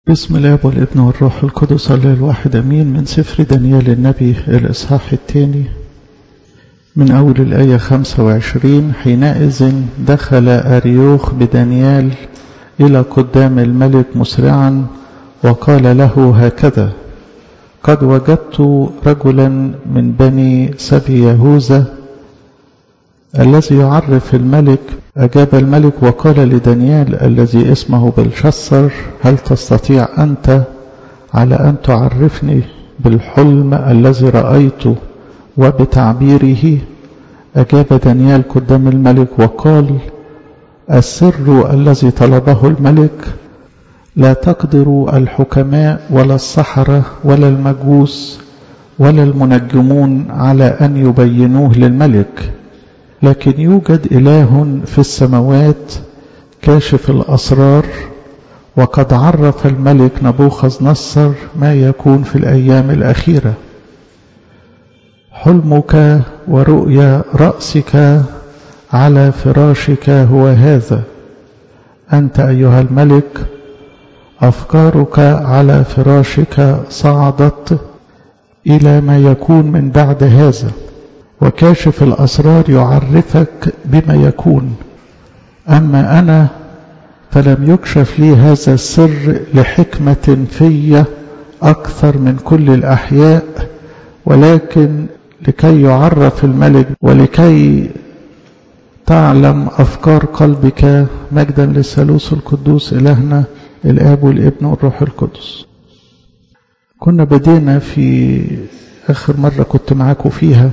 بسم الله والابن والروح القدس الله الواحد أمين من سفر دانيال النبي الإصحاح الثاني من أول الآية 25 حينئذ دخل أريوخ بدانيال إلى قدام الملك مسرعا وقال له هكذا قد وجدت رجلا من بني سبي يهوذا الذي يعرف الملك أجاب الملك وقال لدانيال الذي اسمه بلشسر هل تستطيع أنت على أن تعرفني بالحلم الذي رأيته وبتعبيره أجاب دانيال قدام الملك وقال السر الذي طلبه الملك لا تقدر الحكماء ولا السحرة ولا المجوس ولا المنجمون على أن يبينوه للملك لكن يوجد إله في السماوات كاشف الأسرار وقد عرف الملك نبوخذ نصر ما يكون في الأيام الأخيرة حلمك ورؤيا رأسك على فراشك هو هذا أنت أيها الملك أفكارك على فراشك صعدت إلى ما يكون من بعد هذا وكاشف الأسرار يعرفك بما يكون أما أنا فلم يكشف لي هذا السر لحكمة في أكثر من كل الأحياء ولكن لكي يعرف الملك ولكي تعلم أفكار قلبك مجدا للثالوث القدوس إلهنا الآب والابن والروح القدس كنا بدينا في آخر مرة كنت معاكم فيها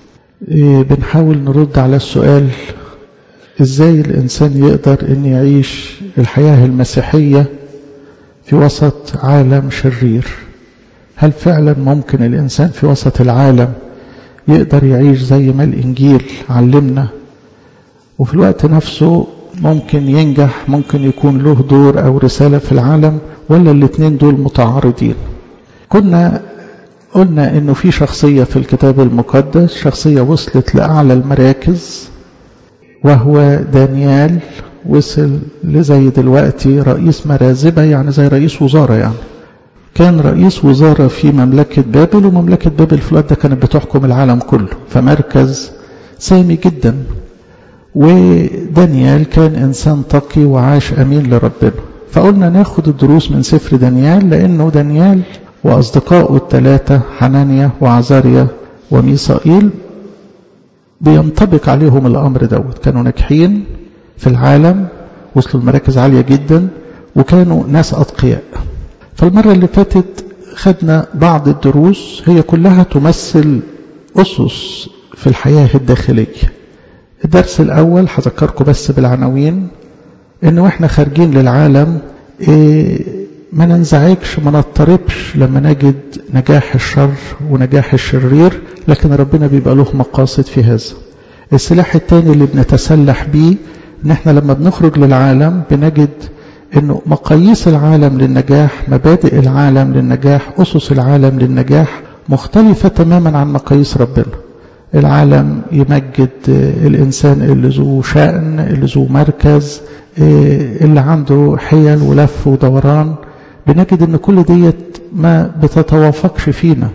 بنحاول نرد على السؤال ازاي الانسان يقدر ان يعيش الحياة المسيحية في وسط عالم شرير هل فعلا ممكن الانسان في وسط العالم يقدر يعيش زي ما الانجيل علمنا وفي الوقت نفسه ممكن ينجح ممكن يكون له دور او رسالة في العالم ولا الاتنين دول متعارضين كنا قلنا انه في شخصية في الكتاب المقدس شخصية وصلت لأعلى المراكز وهو دانيال وصل لزي دلوقتي رئيس مرازبة يعني زي رئيس وزارة يعني كان رئيس وزارة في مملكة بابل ومملكة بابل في الوقت ده كانت بتحكم العالم كله فمركز سامي جدا ودانيال كان إنسان تقي وعاش أمين لربنا فقلنا ناخد الدروس من سفر دانيال لأنه دانيال وأصدقائه الثلاثة حنانيا وعزاريا وميسائيل بينطبق عليهم الأمر دوت كانوا ناجحين في العالم وصلوا لمراكز عالية جدا وكانوا ناس أتقياء فالمرة اللي فاتت خدنا بعض الدروس هي كلها تمثل أسس في الحياة الداخلية الدرس الأول هذكركم بس بالعناوين إن وإحنا خارجين للعالم إيه ما ننزعجش ما نضطربش لما نجد نجاح الشر ونجاح الشرير لكن ربنا بيبقى له مقاصد في هذا السلاح الثاني اللي بنتسلح بيه ان احنا لما بنخرج للعالم بنجد انه مقاييس العالم للنجاح مبادئ العالم للنجاح اسس العالم للنجاح مختلفة تماما عن مقاييس ربنا العالم يمجد الإنسان اللي ذو شأن اللي ذو مركز اللي عنده حيل ولف ودوران بنجد ان كل ديت ما بتتوافقش فينا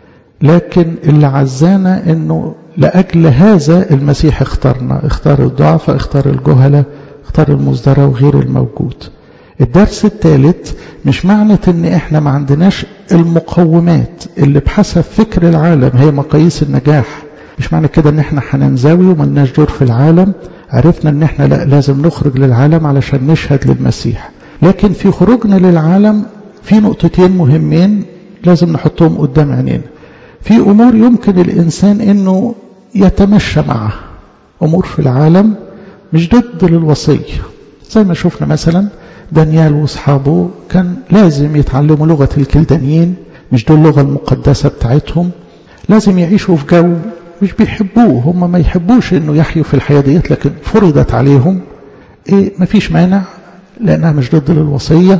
لكن اللي عزانا انه لاجل هذا المسيح اختارنا اختار الضعف اختار الجهلة اختار المصدرة وغير الموجود الدرس الثالث مش معنى ان احنا ما عندناش المقومات اللي بحسب فكر العالم هي مقاييس النجاح مش معنى كده ان احنا هننزوي وملناش دور في العالم عرفنا ان احنا لا لازم نخرج للعالم علشان نشهد للمسيح لكن في خروجنا للعالم في نقطتين مهمين لازم نحطهم قدام عينينا في امور يمكن الانسان انه يتمشى معها امور في العالم مش ضد للوصيه زي ما شفنا مثلا دانيال واصحابه كان لازم يتعلموا لغه الكلدانيين مش دول اللغه المقدسه بتاعتهم لازم يعيشوا في جو مش بيحبوه هم ما يحبوش انه يحيوا في الحياه ديت لكن فرضت عليهم ايه مفيش مانع لأنها مش ضد للوصية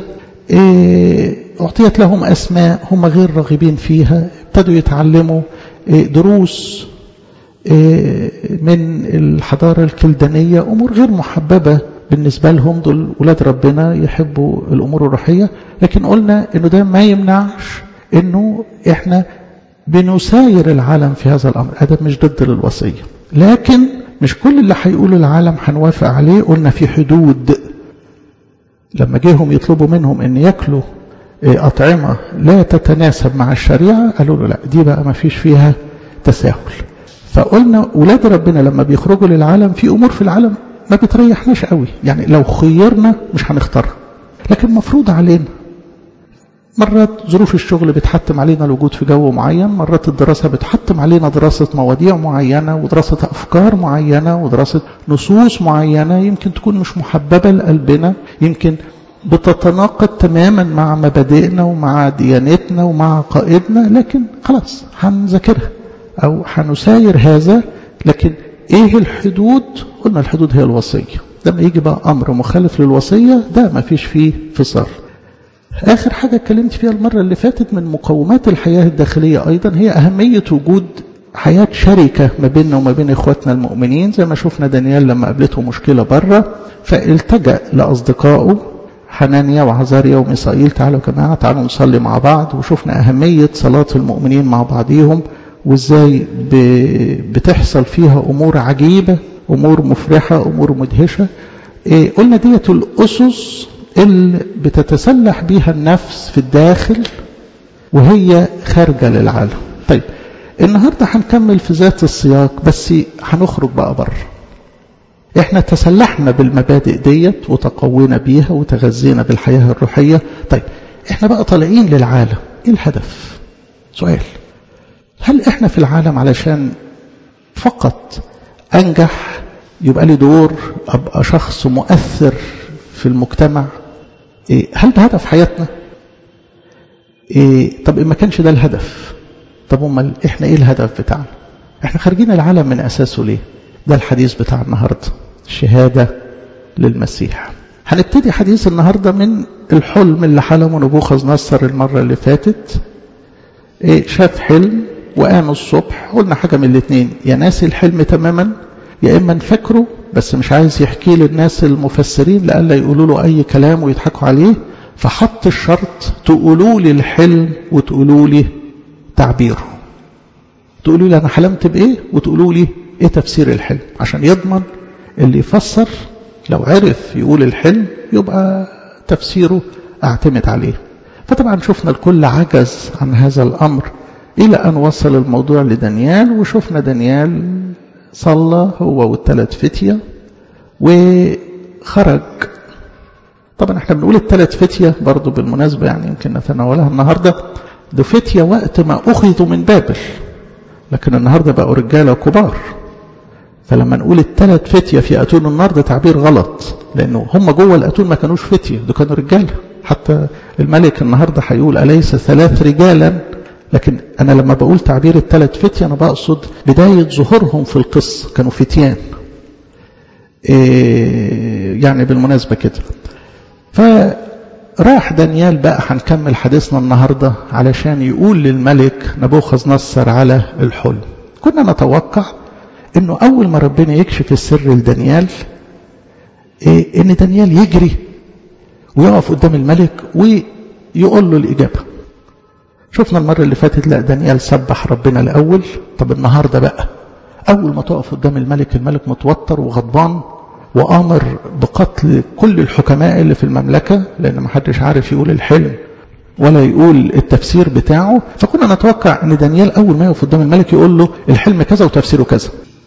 إيه أعطيت لهم أسماء هم غير راغبين فيها ابتدوا يتعلموا إيه دروس إيه من الحضارة الكلدانية أمور غير محببة بالنسبة لهم دول ولاد ربنا يحبوا الأمور الروحية لكن قلنا أنه ده ما يمنعش أنه إحنا بنساير العالم في هذا الأمر هذا مش ضد للوصية لكن مش كل اللي هيقوله العالم هنوافق عليه قلنا في حدود لما جيهم يطلبوا منهم أن يأكلوا أطعمة لا تتناسب مع الشريعة قالوا له لا دي بقى ما فيش فيها تساهل فقلنا ولاد ربنا لما بيخرجوا للعالم في أمور في العالم ما بتريحناش قوي يعني لو خيرنا مش هنختارها لكن مفروض علينا مرات ظروف الشغل بتحتم علينا الوجود في جو معين مرات الدراسة بتحتم علينا دراسة مواضيع معينة ودراسة أفكار معينة ودراسة نصوص معينة يمكن تكون مش محببة لقلبنا يمكن بتتناقض تماما مع مبادئنا ومع ديانتنا ومع عقائدنا لكن خلاص هنذاكرها أو هنساير هذا لكن إيه الحدود قلنا الحدود هي الوصية لما يجي بقى أمر مخالف للوصية ده ما فيش فيه فصال آخر حاجة اتكلمت فيها المرة اللي فاتت من مقومات الحياة الداخلية أيضا هي أهمية وجود حياة شركة ما بيننا وما بين إخواتنا المؤمنين زي ما شفنا دانيال لما قابلته مشكلة بره فالتجأ لأصدقائه حنانيا وعزاريا وميسائيل تعالوا يا جماعة تعالوا نصلي مع بعض وشفنا أهمية صلاة المؤمنين مع بعضهم وإزاي بتحصل فيها أمور عجيبة أمور مفرحة أمور مدهشة إيه قلنا ديت الأسس اللي بتتسلح بيها النفس في الداخل وهي خارجة للعالم طيب النهاردة هنكمل في ذات السياق بس هنخرج بقى بره احنا تسلحنا بالمبادئ ديت وتقوينا بيها وتغذينا بالحياة الروحية طيب احنا بقى طالعين للعالم ايه الهدف سؤال هل احنا في العالم علشان فقط انجح يبقى لي دور ابقى شخص مؤثر في المجتمع إيه هل ده هدف حياتنا إيه طب ما كانش ده الهدف طب امال احنا ايه الهدف بتاعنا احنا خارجين العالم من اساسه ليه ده الحديث بتاع النهارده الشهاده للمسيح هنبتدي حديث النهارده من الحلم اللي حلمه نبوخذ نصر المره اللي فاتت إيه شاف حلم وقام الصبح قلنا حاجه من الاثنين يا ناسي الحلم تماما يا اما فاكره بس مش عايز يحكي للناس المفسرين لألا يقولوا له أي كلام ويضحكوا عليه فحط الشرط تقولوا لي الحلم وتقولوا لي تعبيره تقولوا لي أنا حلمت بإيه وتقولوا لي إيه تفسير الحلم عشان يضمن اللي يفسر لو عرف يقول الحلم يبقى تفسيره أعتمد عليه فطبعا شفنا الكل عجز عن هذا الأمر إلى أن وصل الموضوع لدانيال وشفنا دانيال صلى هو والثلاث فتية وخرج طبعا احنا بنقول الثلاث فتية برضو بالمناسبة يعني يمكن نتناولها النهاردة ده فتية وقت ما أخذوا من بابل لكن النهاردة بقوا رجالة كبار فلما نقول الثلاث فتية في أتون النار ده تعبير غلط لأنه هم جوه الأتون ما كانوش فتية ده كانوا رجالة حتى الملك النهاردة هيقول أليس ثلاث رجالا لكن أنا لما بقول تعبير الثلاث فتية أنا بقصد بداية ظهورهم في القصة كانوا فتيان إيه يعني بالمناسبة كده فراح دانيال بقى هنكمل حديثنا النهاردة علشان يقول للملك نبوخذ نصر على الحلم كنا نتوقع انه اول ما ربنا يكشف السر لدانيال إيه ان دانيال يجري ويقف قدام الملك ويقول له الاجابه شفنا المرة اللي فاتت لا دانيال سبح ربنا الأول طب النهاردة بقى أول ما تقف قدام الملك الملك متوتر وغضبان وآمر بقتل كل الحكماء اللي في المملكة لأن ما حدش عارف يقول الحلم ولا يقول التفسير بتاعه فكنا نتوقع أن دانيال أول ما يقف قدام الملك يقول له الحلم كذا وتفسيره كذا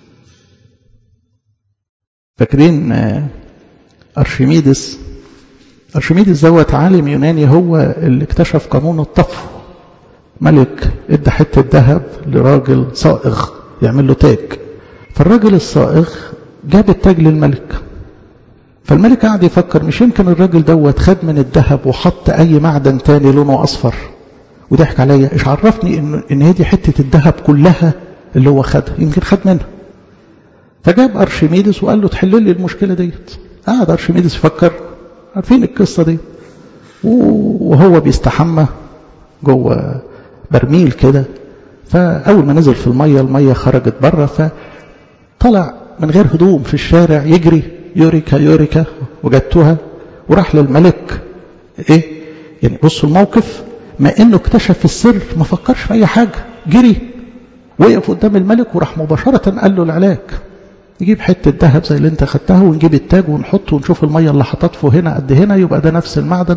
فاكرين أرشميدس أرشميدس دوت عالم يوناني هو اللي اكتشف قانون الطفو ملك ادى حته ذهب لراجل صائغ يعمل له تاج فالراجل الصائغ جاب التاج للملك فالملك قعد يفكر مش يمكن الراجل دوت خد من الذهب وحط اي معدن تاني لونه اصفر وضحك عليا ايش عرفني ان ان هي دي حته الذهب كلها اللي هو خدها يمكن خد منها فجاب ارشميدس وقال له تحل لي المشكله ديت قعد ارشميدس يفكر عارفين القصه دي وهو بيستحمى جوه برميل كده فأول ما نزل في المية المية خرجت بره فطلع من غير هدوم في الشارع يجري يوريكا يوريكا وجدتها وراح للملك ايه يعني بصوا الموقف ما انه اكتشف السر ما فكرش في اي حاجه جري وقف قدام الملك وراح مباشره قال له العلاج نجيب حته ذهب زي اللي انت خدتها ونجيب التاج ونحطه ونشوف الميه اللي حطته هنا قد هنا يبقى ده نفس المعدن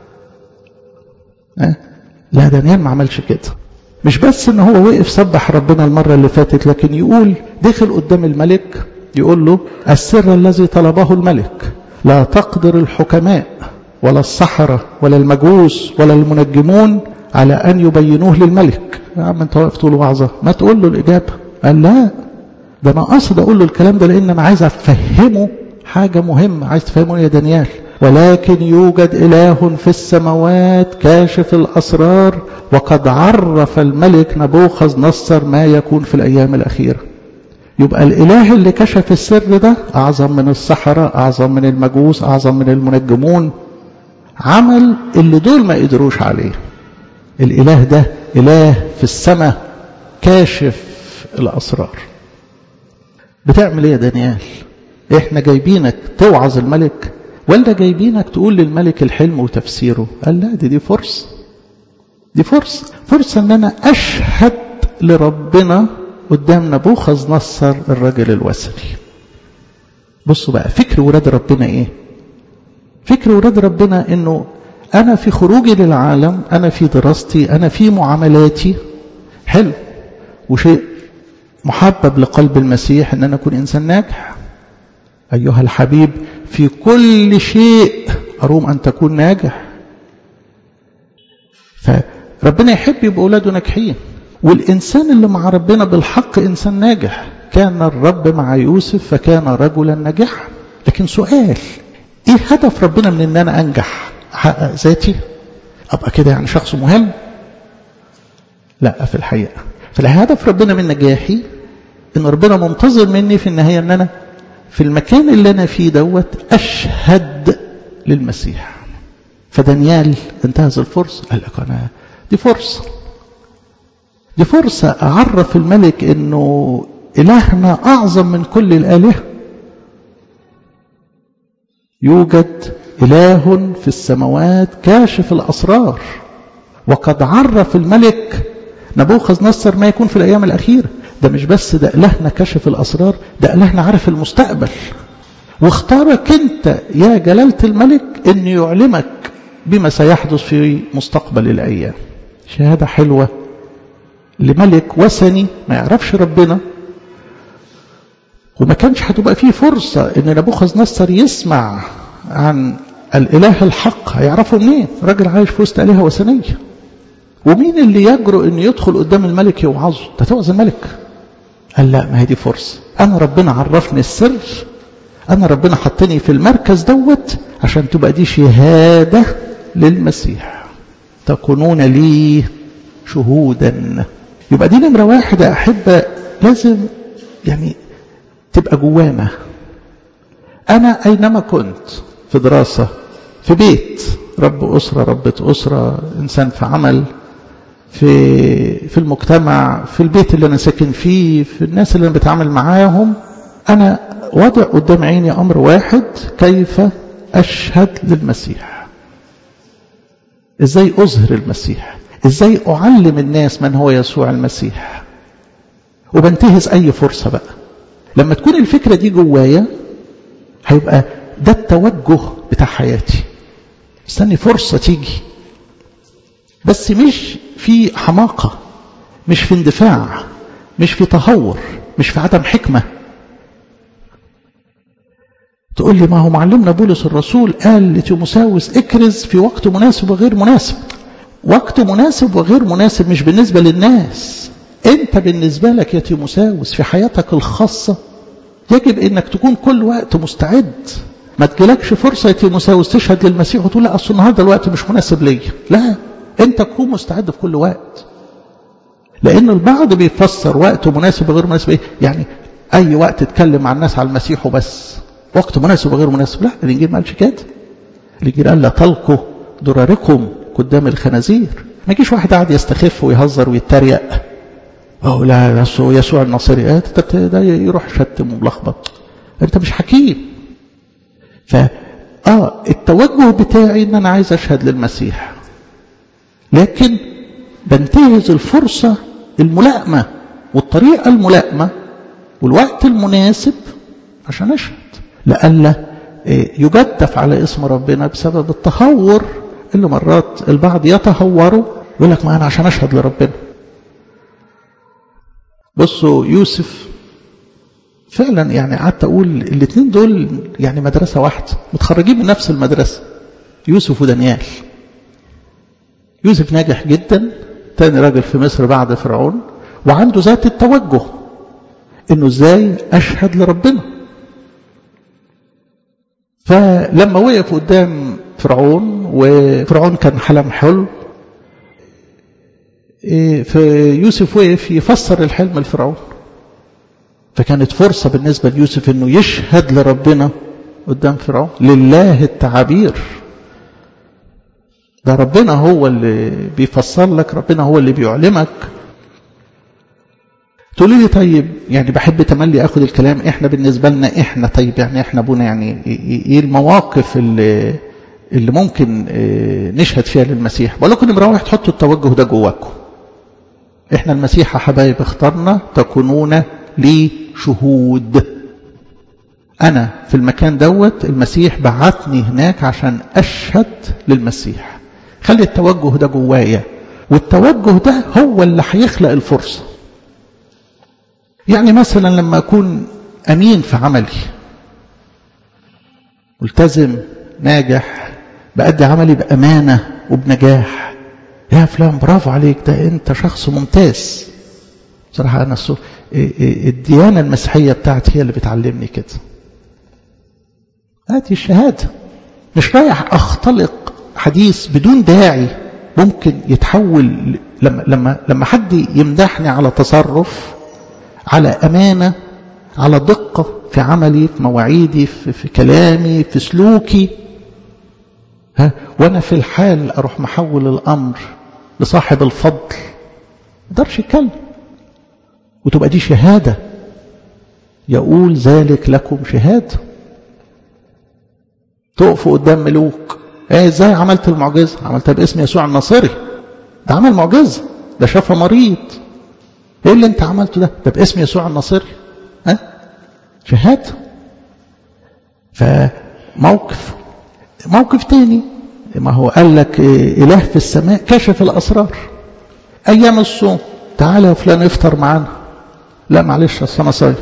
أه؟ لا دانيال ما عملش كده مش بس ان هو وقف سبح ربنا المرة اللي فاتت لكن يقول دخل قدام الملك يقول له السر الذي طلبه الملك لا تقدر الحكماء ولا السحرة ولا المجوس ولا المنجمون على أن يبينوه للملك يا عم انت واقف طول وعظة ما تقول له الإجابة قال لا ده أنا قصد أقول له الكلام ده لأن أنا عايز أفهمه حاجة مهمة عايز تفهمه يا دانيال ولكن يوجد إله في السماوات كاشف الأسرار وقد عرف الملك نبوخذ نصر ما يكون في الأيام الأخيرة يبقى الإله اللي كشف السر ده أعظم من السحرة أعظم من المجوس أعظم من المنجمون عمل اللي دول ما قدروش عليه الإله ده إله في السماء كاشف الأسرار بتعمل ايه يا دانيال احنا جايبينك توعظ الملك ولا جايبينك تقول للملك الحلم وتفسيره قال لا دي دي فرصة دي فرصة فرصة ان انا اشهد لربنا قدام نبوخذ نصر الرجل الوثني بصوا بقى فكر ولاد ربنا ايه فكر ولاد ربنا انه انا في خروجي للعالم انا في دراستي انا في معاملاتي حلو وشيء محبب لقلب المسيح ان انا اكون انسان ناجح ايها الحبيب في كل شيء اروم ان تكون ناجح فربنا يحب يبقى اولاده ناجحين والانسان اللي مع ربنا بالحق انسان ناجح كان الرب مع يوسف فكان رجلا ناجحا لكن سؤال ايه هدف ربنا من ان انا انجح احقق ذاتي ابقى كده يعني شخص مهم لا في الحقيقه فالهدف ربنا من نجاحي ان ربنا منتظر مني في النهايه ان انا في المكان اللي انا فيه دوت اشهد للمسيح فدانيال انتهز الفرصه قال لك انا دي فرصه دي فرصه اعرف الملك انه الهنا اعظم من كل الالهه يوجد اله في السماوات كاشف الاسرار وقد عرف الملك نبوخذ نصر ما يكون في الأيام الأخيرة ده مش بس ده إلهنا كشف الأسرار ده إلهنا عارف المستقبل واختارك أنت يا جلالة الملك أن يعلمك بما سيحدث في مستقبل الأيام شهادة حلوة لملك وثني ما يعرفش ربنا وما كانش هتبقى فيه فرصة ان نبوخذ نصر يسمع عن الاله الحق هيعرفه منين راجل عايش في وسط الهه وثنيه ومين اللي يجرؤ انه يدخل قدام الملك يوعظه ده توعظ الملك قال لا ما هي دي فرصه انا ربنا عرفني السر انا ربنا حطني في المركز دوت عشان تبقى دي شهاده للمسيح تكونون لي شهودا يبقى دي نمره واحد يا احبه لازم يعني تبقى جوانا انا اينما كنت في دراسه في بيت رب اسره ربة اسره انسان في عمل في في المجتمع في البيت اللي انا ساكن فيه في الناس اللي انا بتعامل معاهم انا وضع قدام عيني امر واحد كيف اشهد للمسيح ازاي اظهر المسيح ازاي اعلم الناس من هو يسوع المسيح وبنتهز اي فرصه بقى لما تكون الفكره دي جوايا هيبقى ده التوجه بتاع حياتي استني فرصه تيجي بس مش في حماقة مش في اندفاع مش في تهور مش في عدم حكمة تقول لي ما هو معلمنا بولس الرسول قال لتيموساوس اكرز في وقت مناسب وغير مناسب وقت مناسب وغير مناسب مش بالنسبة للناس انت بالنسبة لك يا تيموساوس في حياتك الخاصة يجب انك تكون كل وقت مستعد ما تجيلكش فرصة يا تيموساوس تشهد للمسيح وتقول لا اصل النهارده الوقت مش مناسب ليا لا انت تكون مستعد في كل وقت لان البعض بيفسر وقت مناسب وغير مناسب ايه يعني اي وقت تتكلم مع الناس على المسيح وبس وقت مناسب وغير مناسب لا الانجيل ما قالش كده الانجيل قال لا تلقوا ضرركم قدام الخنازير ما يجيش واحد قاعد يستخف ويهزر ويتريق أو لا يسوع, يسوع الناصري آه ده يروح شتم وملخبط انت مش حكيم اه التوجه بتاعي ان انا عايز اشهد للمسيح لكن بنتهز الفرصة الملائمة والطريقة الملائمة والوقت المناسب عشان اشهد لألا يجدف على اسم ربنا بسبب التهور اللي مرات البعض يتهوروا يقول لك ما انا عشان اشهد لربنا بصوا يوسف فعلا يعني قعدت اقول الاثنين دول يعني مدرسه واحده متخرجين من نفس المدرسه يوسف ودانيال يوسف ناجح جدا تاني راجل في مصر بعد فرعون وعنده ذات التوجه انه ازاي اشهد لربنا فلما وقف قدام فرعون وفرعون كان حلم حلم فيوسف وقف يفسر الحلم لفرعون فكانت فرصة بالنسبة ليوسف انه يشهد لربنا قدام فرعون لله التعابير ده ربنا هو اللي بيفسر لك ربنا هو اللي بيعلمك تقولي لي طيب يعني بحب تملي اخد الكلام احنا بالنسبه لنا احنا طيب يعني احنا ابونا يعني ايه المواقف اللي اللي ممكن نشهد فيها للمسيح بقول لكم نمره واحد حطوا التوجه ده جواكم احنا المسيح يا حبايب اخترنا تكونون لي شهود انا في المكان دوت المسيح بعتني هناك عشان اشهد للمسيح خلي التوجه ده جوايا والتوجه ده هو اللي هيخلق الفرصه يعني مثلا لما أكون أمين في عملي ملتزم ناجح بأدي عملي بأمانة وبنجاح يا فلان برافو عليك ده أنت شخص ممتاز بصراحة أنا الديانة المسيحية بتاعتي هي اللي بتعلمني كده هذه الشهادة مش رايح أختلق حديث بدون داعي ممكن يتحول لما لما لما حد يمدحني على تصرف على أمانة على دقة في عملي في مواعيدي في, في كلامي في سلوكي ها وأنا في الحال أروح محول الأمر لصاحب الفضل ما يقدرش يتكلم وتبقى دي شهادة يقول ذلك لكم شهادة تقفوا قدام ملوك ايه ازاي عملت المعجزة عملتها باسم يسوع الناصري ده عمل معجزة ده شفى مريض ايه اللي انت عملته ده ده باسم يسوع الناصري ها شهاده فموقف موقف تاني ما هو قال لك اله في السماء كشف الاسرار ايام الصوم تعالى يا فلان افطر معانا لا معلش اصل انا صايم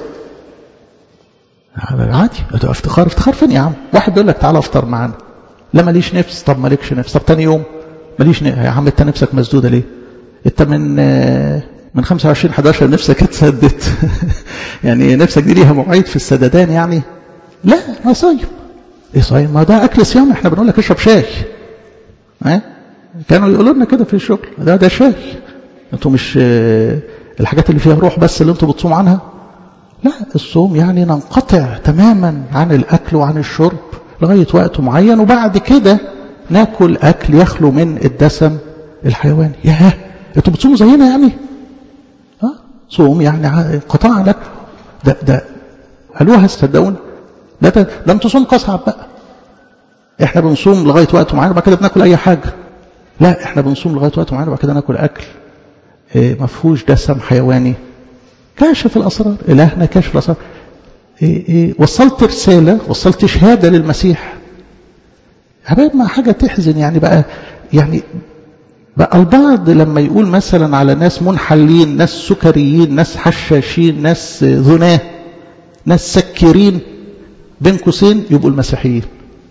عادي ده افتخار افتخار فين يا عم واحد بيقول لك تعالى افطر معانا لا ماليش نفس طب مالكش نفس طب تاني يوم ماليش نفس يا عم انت نفسك مسدوده ليه انت من من 25 11 نفسك اتسدت يعني نفسك دي ليها مواعيد في السددان يعني لا انا صايم ايه صايم ما ده اكل صيام احنا بنقول لك اشرب شاي ها كانوا يقولوا لنا كده في الشغل ده ده شاي انتوا مش الحاجات اللي فيها روح بس اللي انتوا بتصوم عنها لا الصوم يعني ننقطع تماما عن الاكل وعن الشرب لغايه وقت معين وبعد كده ناكل اكل يخلو من الدسم الحيواني ياه انتوا بتصوموا زينا يعني ها صوم يعني انقطاع لك ده ده قالوها صدقوني ده ده, ده انتوا صوم قصعب بقى احنا بنصوم لغايه وقت معين وبعد كده بناكل اي حاجه لا احنا بنصوم لغايه وقت معين وبعد كده ناكل اكل إيه ما فيهوش دسم حيواني كاشف الاسرار الهنا كاشف الاسرار إيه إيه وصلت رساله وصلت شهاده للمسيح حبايب ما حاجه تحزن يعني بقى يعني بقى البعض لما يقول مثلا على ناس منحلين ناس سكريين ناس حشاشين ناس ذناه ناس سكرين بين قوسين يبقوا المسيحيين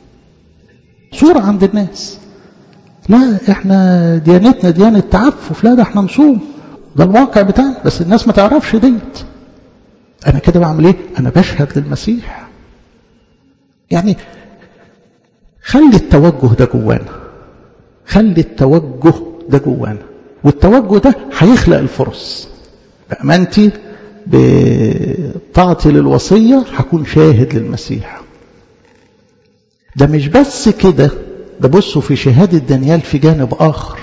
صورة عند الناس لا احنا ديانتنا ديانة تعفف لا ده احنا نصوم ده الواقع بتاعنا بس الناس ما تعرفش ديت انا كده بعمل ايه انا بشهد للمسيح يعني خلي التوجه ده جوانا خلي التوجه ده جوانا والتوجه ده هيخلق الفرص بأمانتي بطاعتي للوصية هكون شاهد للمسيح ده مش بس كده ده بصوا في شهادة دانيال في جانب آخر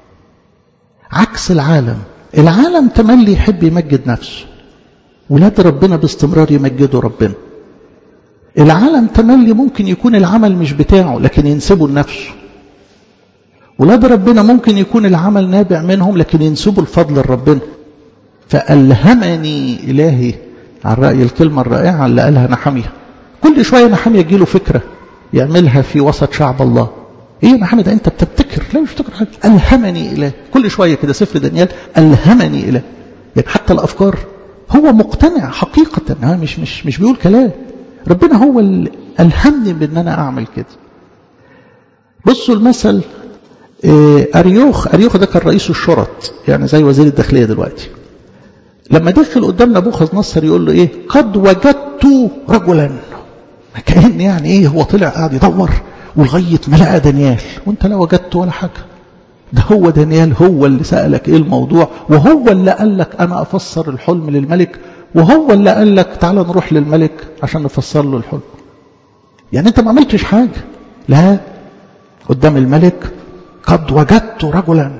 عكس العالم العالم تملي يحب يمجد نفسه ولاد ربنا باستمرار يمجدوا ربنا العالم تملي ممكن يكون العمل مش بتاعه لكن ينسبه لنفسه ولاد ربنا ممكن يكون العمل نابع منهم لكن ينسبوا الفضل لربنا فألهمني إلهي عن رأي الكلمة الرائعة اللي قالها نحمية كل شوية نحمية يجيله فكرة يعملها في وسط شعب الله ايه يا محمد انت بتبتكر لا مش بتبتكر حاجه الهمني اله كل شويه كده سفر دانيال الهمني اله يعني حتى الافكار هو مقتنع حقيقه ها مش مش مش بيقول كلام ربنا هو اللي الهمني بان انا اعمل كده بصوا المثل إيه اريوخ اريوخ ده كان رئيس الشرط يعني زي وزير الداخليه دلوقتي لما دخل قدام نبوخذ نصر يقول له ايه قد وجدت رجلا كأن يعني ايه هو طلع قاعد يدور ولغاية ما لقى دانيال وانت لا وجدت ولا حاجة ده هو دانيال هو اللي سألك ايه الموضوع وهو اللي قال لك انا افسر الحلم للملك وهو اللي قال لك تعالى نروح للملك عشان نفسر له الحلم يعني انت ما عملتش حاجة لا قدام الملك قد وجدت رجلا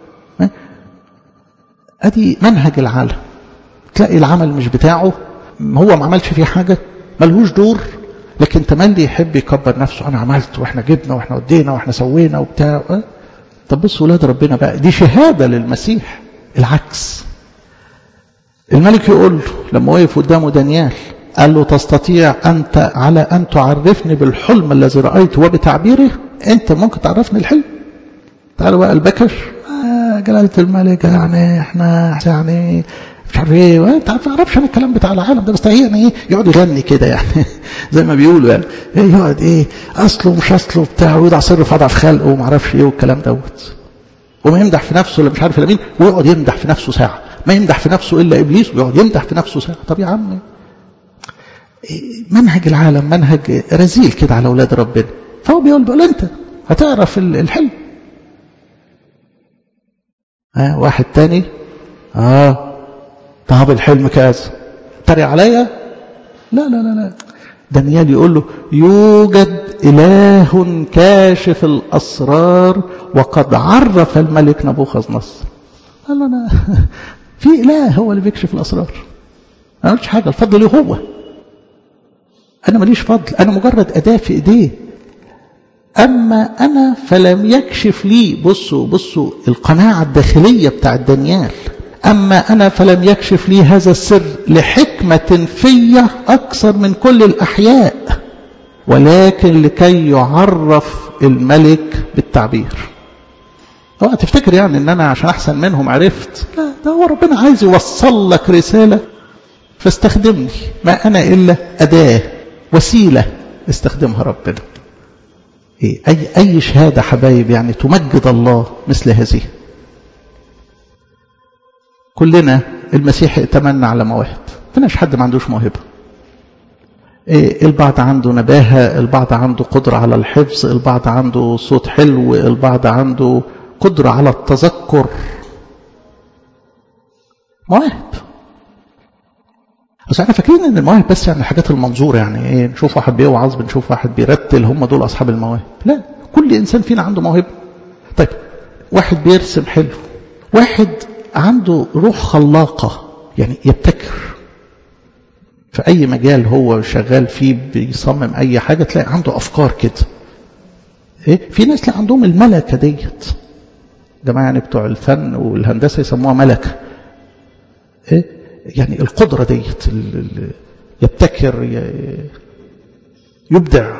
ادي منهج العالم تلاقي العمل مش بتاعه هو ما عملش فيه حاجة ملهوش دور لكن تملي يحب يكبر نفسه انا عملت واحنا جبنا واحنا ودينا واحنا سوينا وبتاع أه؟ طب بص ولاد ربنا بقى دي شهاده للمسيح العكس الملك يقول له لما وقف قدامه دانيال قال له تستطيع انت على ان تعرفني بالحلم الذي رايته وبتعبيره انت ممكن تعرفني الحلم تعالوا بقى البكش آه جلاله الملك يعني احنا يعني مش عارف ايه انت عارف ما اعرفش انا الكلام بتاع العالم ده بس يعني ايه يقعد يغني كده يعني زي ما بيقولوا يعني ايه يقعد ايه اصله مش اصله بتاع ويضع سر في اضعف خلقه وما اعرفش ايه والكلام دوت وما يمدح في نفسه اللي مش عارف مين ويقعد يمدح في نفسه ساعه ما يمدح في نفسه الا ابليس ويقعد يمدح في نفسه ساعه طب يا عم منهج العالم منهج رزيل كده على اولاد ربنا فهو بيقول بيقول انت هتعرف الحلم ها واحد تاني اه طب الحلم كذا تري عليا لا لا لا لا دانيال يقول له يوجد إله كاشف الأسرار وقد عرف الملك نبوخذ نصر قال له أنا في إله هو اللي بيكشف الأسرار أنا مش حاجة الفضل له هو أنا ماليش فضل أنا مجرد أداة في إيديه أما أنا فلم يكشف لي بصوا بصوا القناعة الداخلية بتاع دانيال أما أنا فلم يكشف لي هذا السر لحكمة في أكثر من كل الأحياء ولكن لكي يعرف الملك بالتعبير اوعى تفتكر يعني ان انا عشان احسن منهم عرفت لا ده هو ربنا عايز يوصل لك رساله فاستخدمني ما انا الا اداه وسيله استخدمها ربنا إيه اي اي شهاده حبايب يعني تمجد الله مثل هذه كلنا المسيح ائتمنا على مواهب فناش حد ما عندوش موهبة إيه البعض عنده نباهة البعض عنده قدرة على الحفظ البعض عنده صوت حلو البعض عنده قدرة على التذكر مواهب بس احنا فاكرين ان المواهب بس يعني الحاجات المنظورة يعني ايه نشوف واحد بيوعظ بنشوف واحد بيرتل هم دول اصحاب المواهب لا كل انسان فينا عنده موهبة طيب واحد بيرسم حلو واحد عنده روح خلاقة يعني يبتكر في أي مجال هو شغال فيه بيصمم أي حاجة تلاقي عنده أفكار كده إيه؟ في ناس لا عندهم الملكة ديت جماعة يعني بتوع الفن والهندسة يسموها ملكة إيه؟ يعني القدرة ديت يبتكر يبدع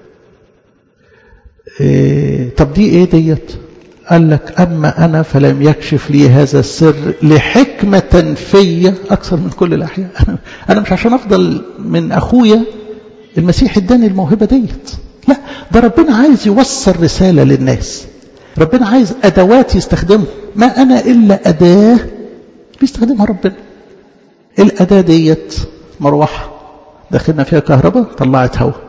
إيه طب دي ايه ديت قال لك أما أنا فلم يكشف لي هذا السر لحكمة في أكثر من كل الأحياء أنا مش عشان أفضل من أخويا المسيح اداني الموهبة ديت لا ده ربنا عايز يوصل رسالة للناس ربنا عايز أدوات يستخدمها ما أنا إلا أداة بيستخدمها ربنا الأداة ديت مروحة دخلنا فيها كهرباء طلعت هواء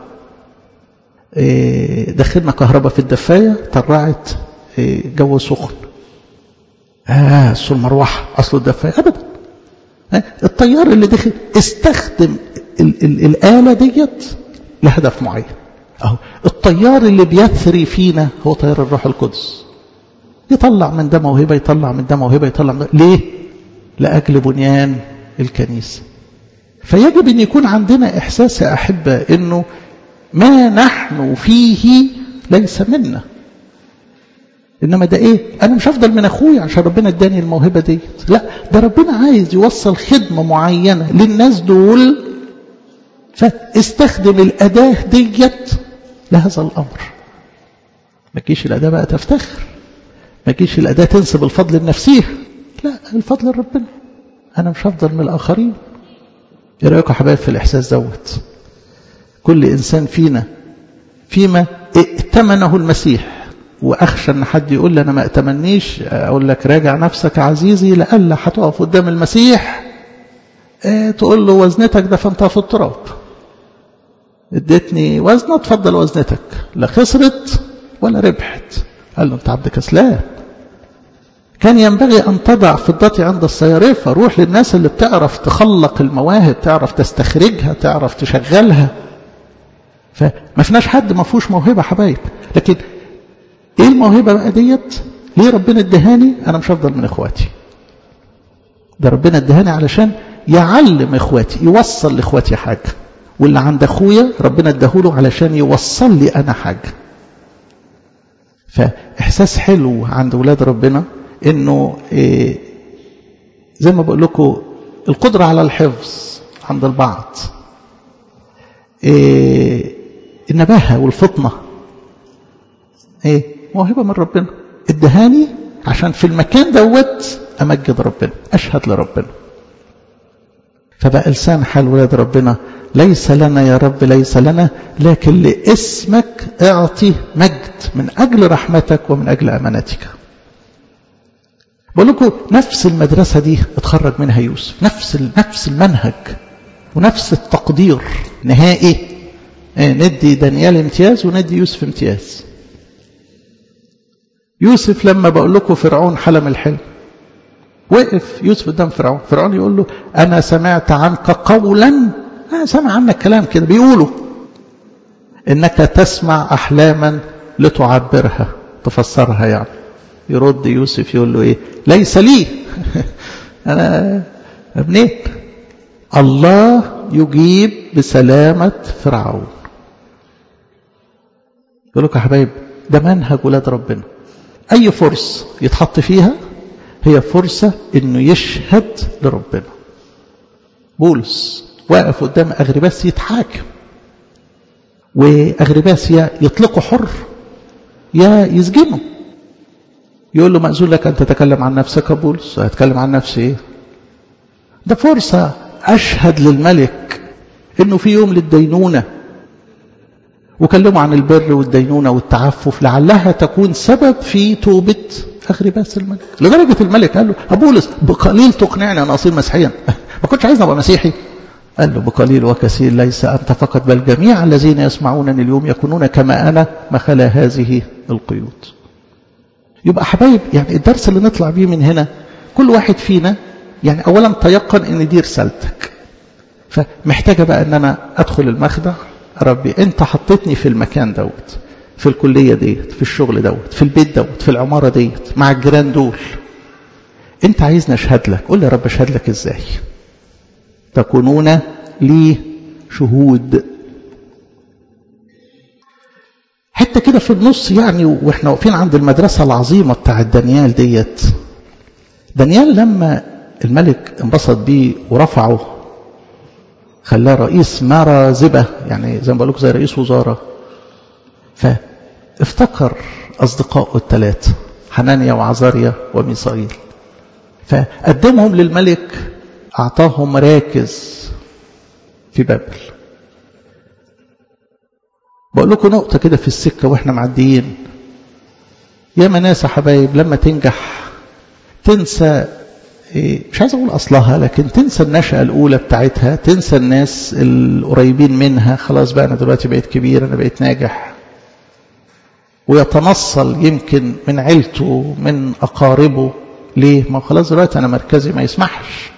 دخلنا كهرباء في الدفاية طلعت جو سخن آه أصل المروحة أصل الدفاية أبدا آه الطيار اللي دخل استخدم ال ال الآلة ديت لهدف معين أهو الطيار اللي بيثري فينا هو طيار الروح القدس يطلع من ده موهبة يطلع من ده موهبة يطلع من ده ليه؟ لأجل بنيان الكنيسة فيجب أن يكون عندنا إحساس يا أحبة أنه ما نحن فيه ليس منا إنما ده إيه أنا مش أفضل من أخويا عشان ربنا اداني الموهبة دي لا ده ربنا عايز يوصل خدمة معينة للناس دول فاستخدم الأداة ديت لهذا الأمر ما تجيش الأداة بقى تفتخر ما تجيش الأداة تنسب الفضل لنفسها لا الفضل لربنا أنا مش هفضل من الآخرين إيه رأيكم يا حبايب في الإحساس دوت كل إنسان فينا فيما ائتمنه المسيح وأخشى أن حد يقول لي أنا ما ائتمنيش أقول لك راجع نفسك يا عزيزي لألا هتقف قدام المسيح اه تقول له وزنتك دفنتها في التراب اديتني وزنة تفضل وزنتك لا خسرت ولا ربحت قال له انت عبد كسلان كان ينبغي أن تضع فضتي عند الصيارفة روح للناس اللي بتعرف تخلق المواهب تعرف تستخرجها تعرف تشغلها فما فيناش حد ما فيهوش موهبة حبايب لكن ايه الموهبة بقى ديت ليه ربنا ادهاني انا مش افضل من اخواتي ده ربنا ادهاني علشان يعلم اخواتي يوصل لاخواتي حاجة واللي عند اخويا ربنا اداهوله علشان يوصل لي انا حاجة فاحساس حلو عند ولاد ربنا انه إيه زي ما بقول لكم القدرة على الحفظ عند البعض إيه النباهة والفطنة ايه موهبة من ربنا ادهاني عشان في المكان دوت امجد ربنا اشهد لربنا فبقى لسان حال ولاد ربنا ليس لنا يا رب ليس لنا لكن لاسمك اعطي مجد من اجل رحمتك ومن اجل امانتك بقول لكم نفس المدرسه دي اتخرج منها يوسف نفس نفس المنهج ونفس التقدير نهائي ندي دانيال امتياز وندي يوسف امتياز يوسف لما بقول لكم فرعون حلم الحلم وقف يوسف قدام فرعون فرعون يقول له أنا سمعت عنك قولا أنا سمع عنك كلام كده بيقولوا إنك تسمع أحلاما لتعبرها تفسرها يعني يرد يوسف يقول له إيه ليس لي أنا ابنين الله يجيب بسلامة فرعون يقول لك يا حبايب ده منهج ولاد ربنا أي فرصة يتحط فيها هي فرصة إنه يشهد لربنا بولس واقف قدام أغرباس يتحاكم وأغرباس يا يطلقه حر يا يسجنه يقول له مأذون لك أن تتكلم عن نفسك يا بولس هتكلم عن نفسي إيه ده فرصة أشهد للملك إنه في يوم للدينونة وكلموا عن البر والدينونة والتعفف لعلها تكون سبب في توبة أغرباس الملك لدرجة الملك قال له أبولس بقليل تقنعني أن أصير مسيحيا ما كنتش عايز أبقى مسيحي قال له بقليل وكثير ليس أنت فقط بل جميع الذين يسمعونني اليوم يكونون كما أنا ما خلا هذه القيود يبقى حبايب يعني الدرس اللي نطلع بيه من هنا كل واحد فينا يعني أولا تيقن أن دي رسالتك فمحتاجة بقى أن أنا أدخل المخدع ربي أنت حطيتني في المكان دوت في الكلية ديت في الشغل دوت في البيت دوت في العمارة ديت مع الجيران دول أنت عايزني أشهد لك قول لي يا رب أشهد لك إزاي تكونون لي شهود حتى كده في النص يعني واحنا واقفين عند المدرسة العظيمة بتاعت دانيال ديت دانيال لما الملك انبسط بيه ورفعه خلاه رئيس مرازبة يعني زي ما بقول لكم زي رئيس وزارة فافتكر أصدقائه الثلاثة حنانيا وعزاريا وميسائيل فقدمهم للملك أعطاهم مراكز في بابل بقول لكم نقطة كده في السكة وإحنا معديين يا ناس يا حبايب لما تنجح تنسى مش عايز أقول أصلها لكن تنسى النشأة الأولى بتاعتها تنسى الناس القريبين منها خلاص بقى أنا دلوقتي بقيت كبير أنا بقيت ناجح ويتنصل يمكن من عيلته من أقاربه ليه؟ ما خلاص دلوقتي أنا مركزي ما يسمحش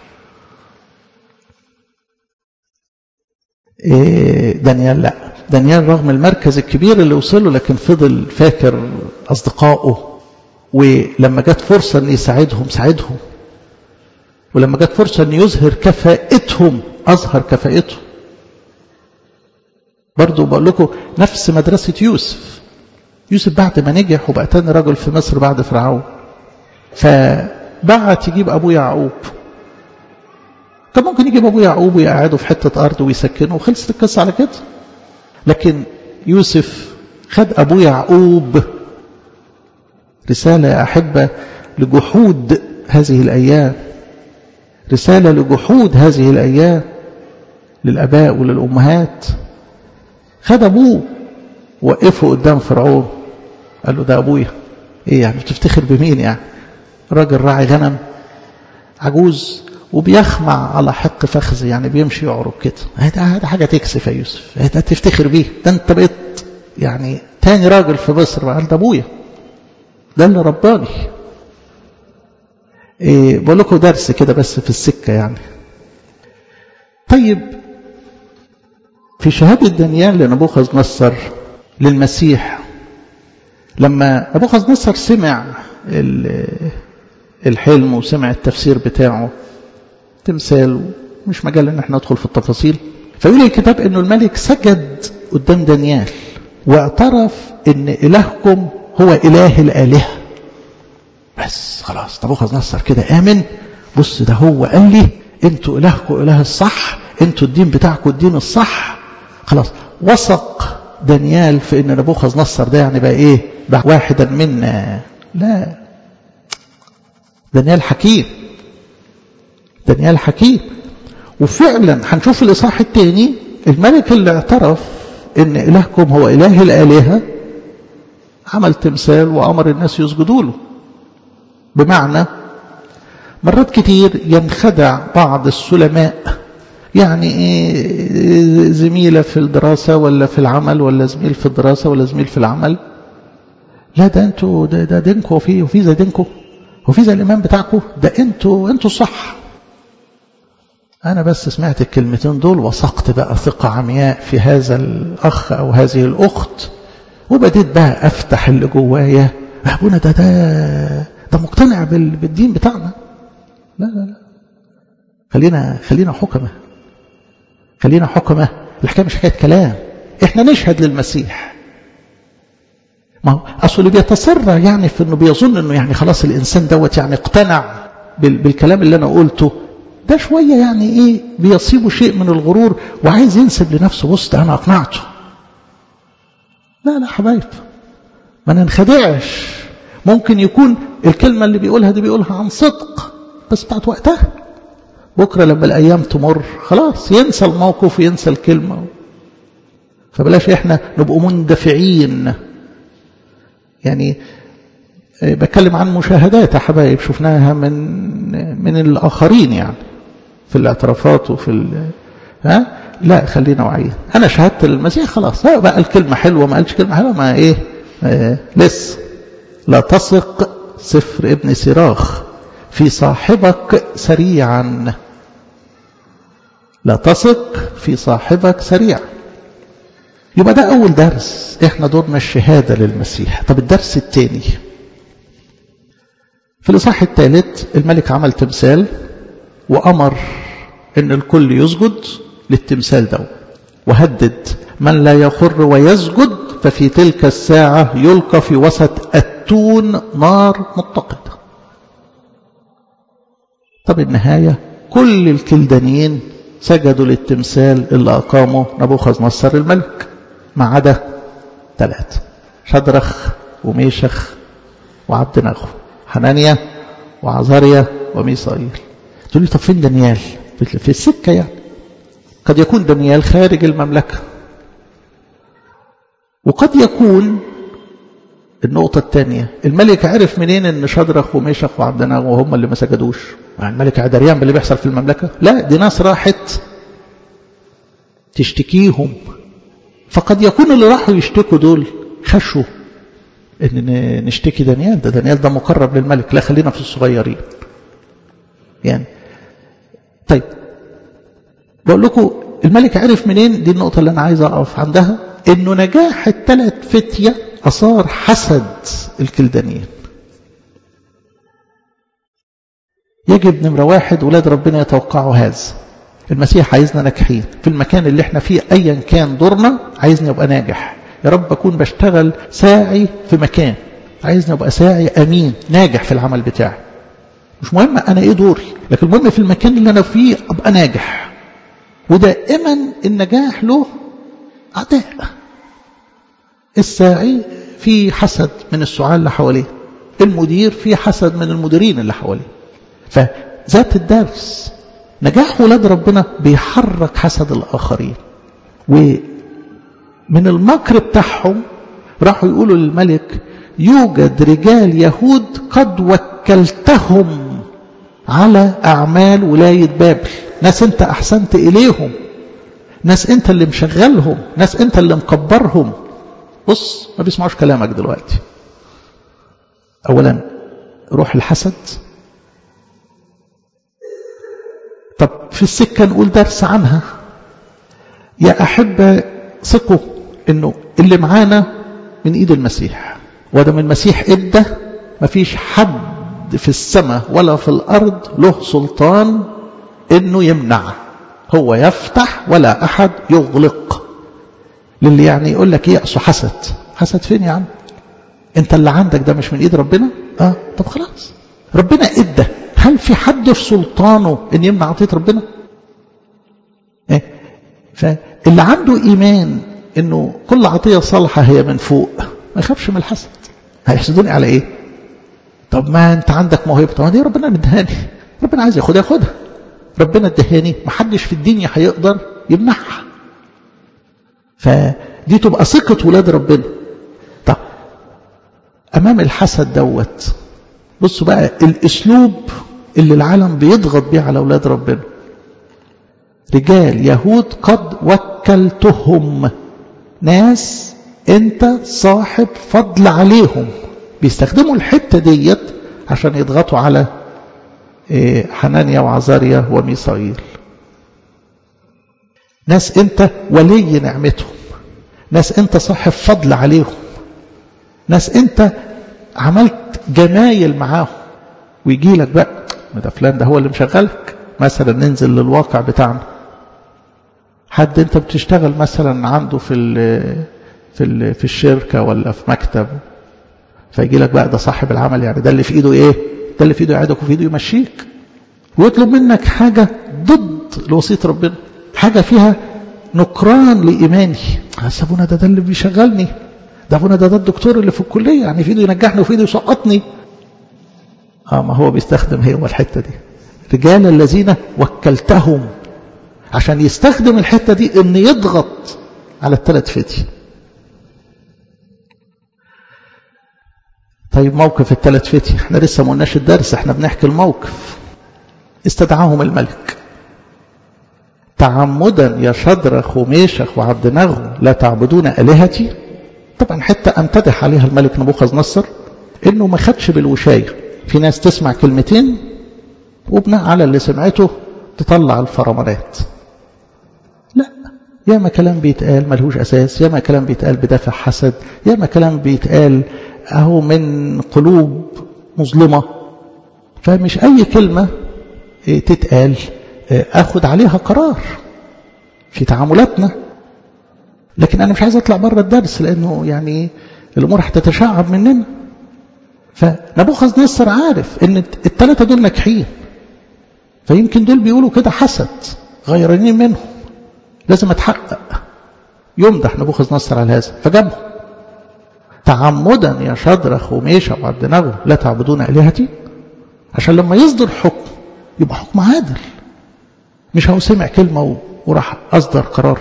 إيه دانيال لا دانيال رغم المركز الكبير اللي وصله لكن فضل فاكر أصدقائه ولما جت فرصة أن يساعدهم ساعدهم ولما جت فرصة أن يظهر كفاءتهم أظهر كفاءتهم برضو بقول لكم نفس مدرسة يوسف يوسف بعد ما نجح وبقى تاني رجل في مصر بعد فرعون فبعت يجيب أبوه يعقوب كان ممكن يجيب أبوه يعقوب ويقعده في حتة أرض ويسكنه وخلصت القصة على كده لكن يوسف خد أبوه يعقوب رسالة يا أحبة لجحود هذه الأيام رسالة لجحود هذه الأيام للأباء وللأمهات خد أبوه وقفه قدام فرعون قال له ده أبويا إيه يعني بتفتخر بمين يعني راجل راعي غنم عجوز وبيخمع على حق فخذ يعني بيمشي يعرج كده هذا حاجة تكسف يا يوسف ده تفتخر بيه ده انت بقيت يعني تاني راجل في مصر قال ده ابويا ده اللي رباني إيه بقول لكم درس كده بس في السكة يعني طيب في شهادة دانيال لنبوخذ نصر للمسيح لما نبوخذ نصر سمع الحلم وسمع التفسير بتاعه تمثال مش مجال ان احنا ندخل في التفاصيل فيقول الكتاب انه الملك سجد قدام دانيال واعترف ان الهكم هو اله الالهه بس خلاص نبوخذ نصر كده امن بص ده هو قال لي انتوا الهكم اله الصح انتوا الدين بتاعكم الدين الصح خلاص وثق دانيال في ان نبوخذ نصر ده يعني بقى ايه بقى واحدا منا لا دانيال حكيم دانيال حكيم وفعلا هنشوف الاصحاح الثاني الملك اللي اعترف ان الهكم هو اله الالهه عمل تمثال وامر الناس يسجدوا له بمعنى مرات كتير ينخدع بعض السلماء يعني ايه زميله في الدراسه ولا في العمل ولا زميل في الدراسه ولا زميل في العمل لا ده انتوا ده, ده دينكم وفي وفي زي دينكم وفي زي الامام بتاعكم ده انتوا انتوا صح انا بس سمعت الكلمتين دول وثقت بقى ثقه عمياء في هذا الاخ او هذه الاخت وبديت بقى افتح اللي جوايا ابونا ده ده ده مقتنع بالدين بتاعنا لا لا لا خلينا خلينا حكمه خلينا حكمه الحكايه مش حكايه كلام احنا نشهد للمسيح ما هو اصل اللي بيتسرع يعني في انه بيظن انه يعني خلاص الانسان دوت يعني اقتنع بالكلام اللي انا قلته ده شويه يعني ايه بيصيبه شيء من الغرور وعايز ينسب لنفسه بص ده انا اقنعته لا لا حبايب ما ننخدعش ممكن يكون الكلمة اللي بيقولها دي بيقولها عن صدق بس بتاعت وقتها بكرة لما الأيام تمر خلاص ينسى الموقف وينسى الكلمة فبلاش احنا نبقوا مندفعين يعني بتكلم عن مشاهدات يا حبايب شفناها من من الآخرين يعني في الاعترافات وفي ال... ها لا خلينا واعيين انا شهدت للمسيح خلاص بقى الكلمه حلوه ما قالش كلمه حلوه ما ايه آه لسه لا تثق سفر ابن سراخ في صاحبك سريعا لا تثق في صاحبك سريعا يبقى ده أول درس إحنا دورنا الشهادة للمسيح طب الدرس الثاني في الإصحاح الثالث الملك عمل تمثال وأمر إن الكل يسجد للتمثال ده وهدد من لا يخر ويسجد ففي تلك الساعة يلقى في وسط التون نار متقدة طب النهاية كل الكلدانيين سجدوا للتمثال اللي أقامه نبوخذ نصر الملك ما عدا ثلاثة شدرخ وميشخ وعبد نغو حنانيا وعزاريا وميسائيل تقول لي طب فين دانيال في السكة يعني قد يكون دانيال خارج المملكة وقد يكون النقطة الثانية الملك عرف منين ان شدرخ وميشخ وعبد نغو هم اللي ما سجدوش يعني الملك عدريان باللي بيحصل في المملكة لا دي ناس راحت تشتكيهم فقد يكون اللي راحوا يشتكوا دول خشوا ان نشتكي دانيال ده دانيال ده مقرب للملك لا خلينا في الصغيرين يعني طيب بقول لكم الملك عرف منين دي النقطة اللي أنا عايز أقف عندها إنه نجاح الثلاث فتية أثار حسد الكلدانيين يجب نمرة واحد ولاد ربنا يتوقعوا هذا المسيح عايزنا ناجحين في المكان اللي احنا فيه ايا كان دورنا عايزني ابقى ناجح يا رب اكون بشتغل ساعي في مكان عايزني ابقى ساعي امين ناجح في العمل بتاعي مش مهم انا ايه دوري لكن المهم في المكان اللي انا فيه ابقى ناجح ودائما النجاح له اعداء الساعي في حسد من السعال اللي حواليه المدير في حسد من المديرين اللي حواليه فذات الدرس نجاح ولاد ربنا بيحرك حسد الآخرين ومن المكر بتاعهم راحوا يقولوا للملك يوجد رجال يهود قد وكلتهم على أعمال ولاية بابل ناس انت أحسنت إليهم ناس انت اللي مشغلهم ناس انت اللي مكبرهم بص ما بيسمعوش كلامك دلوقتي أولا روح الحسد طب في السكة نقول درس عنها يا أحبة ثقوا إنه اللي معانا من إيد المسيح ودم المسيح إدى مفيش حد في السماء ولا في الأرض له سلطان إنه يمنع هو يفتح ولا أحد يغلق للي يعني يقول لك يأسوا حسد حسد فين يا عم انت اللي عندك ده مش من ايد ربنا اه طب خلاص ربنا ادى هل في حد في سلطانه ان يمنع عطيه ربنا إيه؟ فاللي عنده ايمان انه كل عطيه صالحه هي من فوق ما يخافش من الحسد هيحسدوني على ايه طب ما انت عندك موهبه طب ما دي ربنا مدهاني ربنا عايز ياخدها ياخدها ربنا ادهاني ما حدش في الدنيا هيقدر يمنعها فدي تبقى ثقه ولاد ربنا طب امام الحسد دوت بصوا بقى الاسلوب اللي العالم بيضغط بيه على اولاد ربنا رجال يهود قد وكلتهم ناس انت صاحب فضل عليهم بيستخدموا الحته ديت عشان يضغطوا على حنانيا وعزاريا وميسائيل ناس انت ولي نعمتهم ناس انت صاحب فضل عليهم ناس انت عملت جمايل معاهم ويجي لك بقى ده فلان ده هو اللي مشغلك مثلا ننزل للواقع بتاعنا حد انت بتشتغل مثلا عنده في ال في ال في الشركه ولا في مكتب فيجي لك بقى ده صاحب العمل يعني ده اللي في ايده ايه ده اللي في ايده يقعدك وفي ايده يمشيك ويطلب منك حاجه ضد لوصيه ربنا حاجه فيها نكران لايماني ابونا ده ده اللي بيشغلني ده ابونا ده ده الدكتور اللي في الكليه يعني في ايده ينجحني وفي ايده يسقطني اه ما هو بيستخدم هي الحته دي رجال الذين وكلتهم عشان يستخدم الحته دي ان يضغط على الثلاث فتي طيب موقف الثلاث فتي احنا لسه ما قلناش الدرس احنا بنحكي الموقف استدعاهم الملك تعمدا يا شدرخ وميشخ وعبد نغو لا تعبدون الهتي طبعا حتى امتدح عليها الملك نبوخذ نصر انه ما خدش بالوشايه في ناس تسمع كلمتين وبناء على اللي سمعته تطلع الفرمانات لا ياما كلام بيتقال ملهوش اساس ياما كلام بيتقال بدافع حسد ياما كلام بيتقال اهو من قلوب مظلمه فمش اي كلمه تتقال اخد عليها قرار في تعاملاتنا لكن انا مش عايز اطلع بره الدرس لانه يعني الامور هتتشعب مننا فنبوخذ نصر عارف ان الثلاثه دول ناجحين فيمكن دول بيقولوا كده حسد غيرانين منهم لازم اتحقق يمدح نبوخذ نصر على هذا فجابهم تعمدا يا شدرخ وميشا وعبد نغو لا تعبدون الهتي عشان لما يصدر حكم يبقى حكم عادل مش هو سمع كلمه وراح اصدر قرار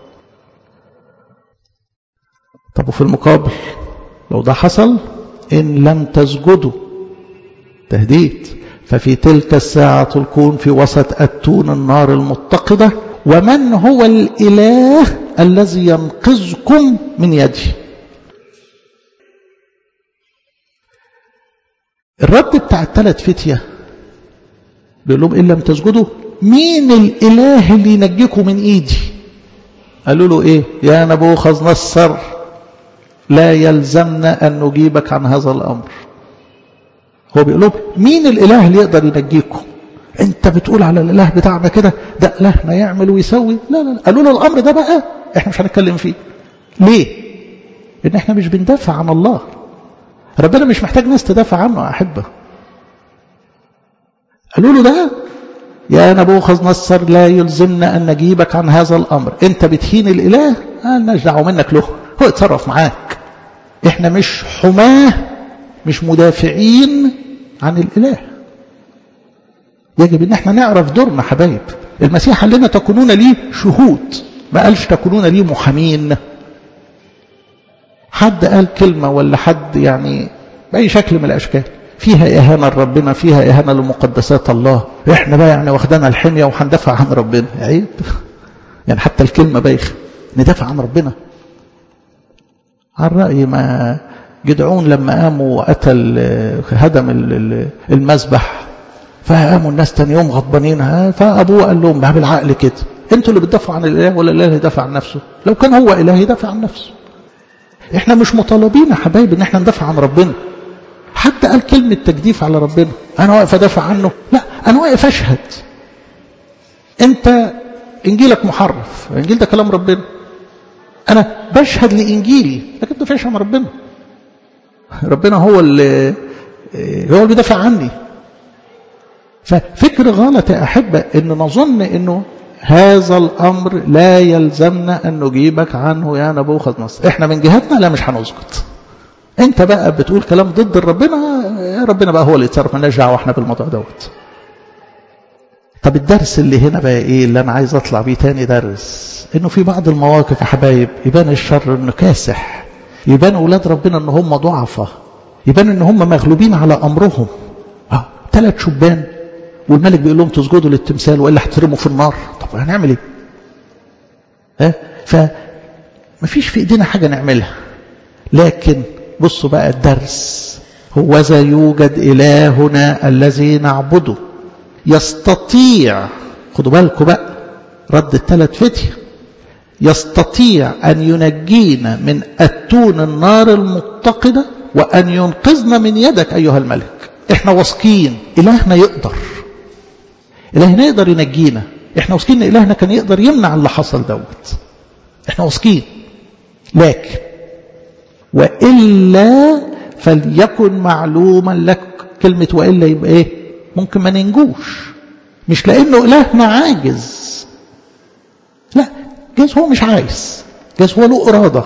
طب وفي المقابل لو ده حصل إن لم تسجدوا تهديد ففي تلك الساعة تلقون في وسط أتون النار المتقدة ومن هو الإله الذي ينقذكم من يدي الرد بتاع الثلاث فتية بيقول لهم إن لم تسجدوا مين الإله اللي ينجيكم من إيدي قالوا له إيه يا نبوخذ نصر لا يلزمنا أن نجيبك عن هذا الأمر هو بيقول لهم مين الإله اللي يقدر ينجيكم انت بتقول على الاله بتاعنا كده ده الهنا يعمل ويسوي لا لا, لا. قالوا له الامر ده بقى احنا مش هنتكلم فيه ليه ان احنا مش بندافع عن الله ربنا مش محتاج ناس تدافع عنه يا احبه قالوا له ده يا نبوخذ نصر لا يلزمنا ان نجيبك عن هذا الامر انت بتهين الاله مالناش دعوه منك له هو يتصرف معاك احنا مش حماه مش مدافعين عن الاله يجب ان احنا نعرف دورنا حبايب المسيح قال لنا تكونون لي شهود ما قالش تكونون لي محامين حد قال كلمة ولا حد يعني بأي شكل من الأشكال فيها إهانة لربنا فيها إهانة لمقدسات الله إحنا بقى يعني واخدانا الحمية وهندافع عن ربنا عيب يعني حتى الكلمة بايخة ندافع عن ربنا على رأي ما جدعون لما قاموا وقتل هدم المذبح فقاموا الناس تاني يوم غضبانين فأبوه قال لهم بقى بالعقل كده انتوا اللي بتدافعوا عن الإله ولا الإله يدافع عن نفسه لو كان هو إله يدافع عن نفسه احنا مش مطالبين يا حبايبي ان احنا ندافع عن ربنا حتى قال كلمة تجديف على ربنا انا واقف ادافع عنه لا انا واقف اشهد انت انجيلك محرف انجيل ده كلام ربنا انا بشهد لانجيلي لكن ما دافعش عن ربنا ربنا هو اللي هو اللي بيدافع عني ففكر غلط يا احبه ان نظن انه هذا الأمر لا يلزمنا أن نجيبك عنه يا نبوخذ نصر إحنا من جهتنا لا مش هنسكت أنت بقى بتقول كلام ضد ربنا يا ربنا بقى هو اللي يتصرف مالناش دعوة إحنا بالموضوع دوت طب الدرس اللي هنا بقى إيه اللي أنا عايز أطلع بيه تاني درس إنه في بعض المواقف يا حبايب يبان الشر إنه كاسح يبان أولاد ربنا إن هم ضعفة يبان إن هم مغلوبين على أمرهم أه ثلاث شبان والملك بيقول لهم تسجدوا للتمثال والا هترموا في النار طب هنعمل ايه ها فمفيش في ايدينا حاجه نعملها لكن بصوا بقى الدرس هوذا يوجد الهنا الذي نعبده يستطيع خدوا بالكم بقى رد الثلاث فتيه يستطيع ان ينجينا من اتون النار المتقده وان ينقذنا من يدك ايها الملك احنا واثقين الهنا يقدر إلهنا يقدر ينجينا احنا واثقين ان إلهنا كان يقدر يمنع اللي حصل دوت احنا واثقين لكن وإلا فليكن معلوما لك كلمة وإلا يبقى إيه ممكن ما ننجوش مش لأنه إلهنا عاجز لا جايز هو مش عايز جايز هو له إرادة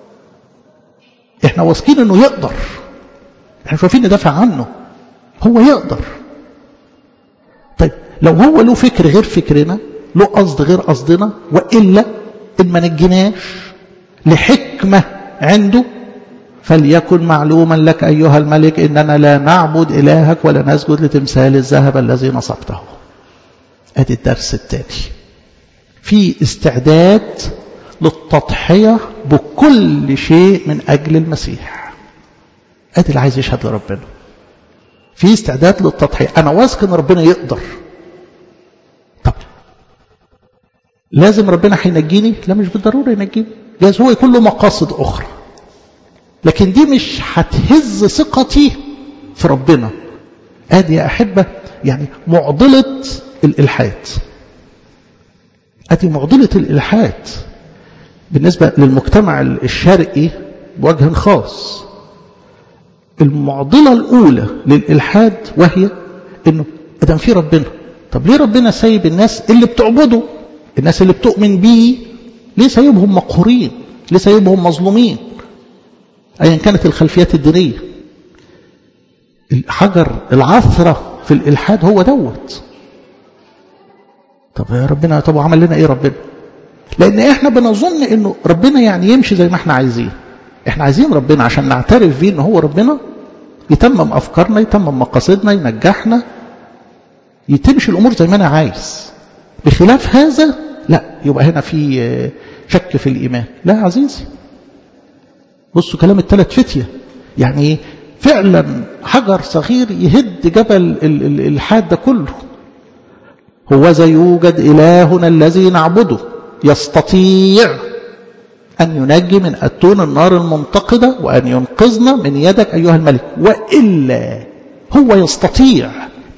احنا واثقين انه يقدر احنا مش عارفين ندافع عنه هو يقدر طيب لو هو له فكر غير فكرنا له قصد غير قصدنا وإلا إن ما نجيناش لحكمة عنده فليكن معلوما لك أيها الملك إننا لا نعبد إلهك ولا نسجد لتمثال الذهب الذي نصبته أدي الدرس الثاني في استعداد للتضحية بكل شيء من أجل المسيح أدي اللي عايز يشهد لربنا في استعداد للتضحية أنا واثق إن ربنا يقدر طب لازم ربنا هينجيني لا مش بالضرورة ينجيني جايز هو يكون له مقاصد أخرى لكن دي مش هتهز ثقتي في ربنا ادي يا أحبة يعني معضلة الإلحاد ادي معضلة الإلحاد بالنسبة للمجتمع الشرقي بوجه خاص المعضلة الأولى للإلحاد وهي إنه أدم في ربنا طب ليه ربنا سايب الناس اللي بتعبده الناس اللي بتؤمن بيه ليه سايبهم مقهورين ليه سايبهم مظلومين أيا كانت الخلفيات الدينية الحجر العثرة في الإلحاد هو دوت طب يا ربنا طب عمل لنا إيه ربنا لأن إحنا بنظن إنه ربنا يعني يمشي زي ما إحنا عايزين إحنا عايزين ربنا عشان نعترف بيه إن هو ربنا يتمم أفكارنا يتمم مقاصدنا ينجحنا يتمشي الأمور زي ما أنا عايز بخلاف هذا لا يبقى هنا في شك في الإيمان لا يا عزيزي بصوا كلام الثلاث فتية يعني فعلا حجر صغير يهد جبل الحاد ده كله هوذا يوجد إلهنا الذي نعبده يستطيع أن ينجي من أتون النار المنتقدة وأن ينقذنا من يدك أيها الملك وإلا هو يستطيع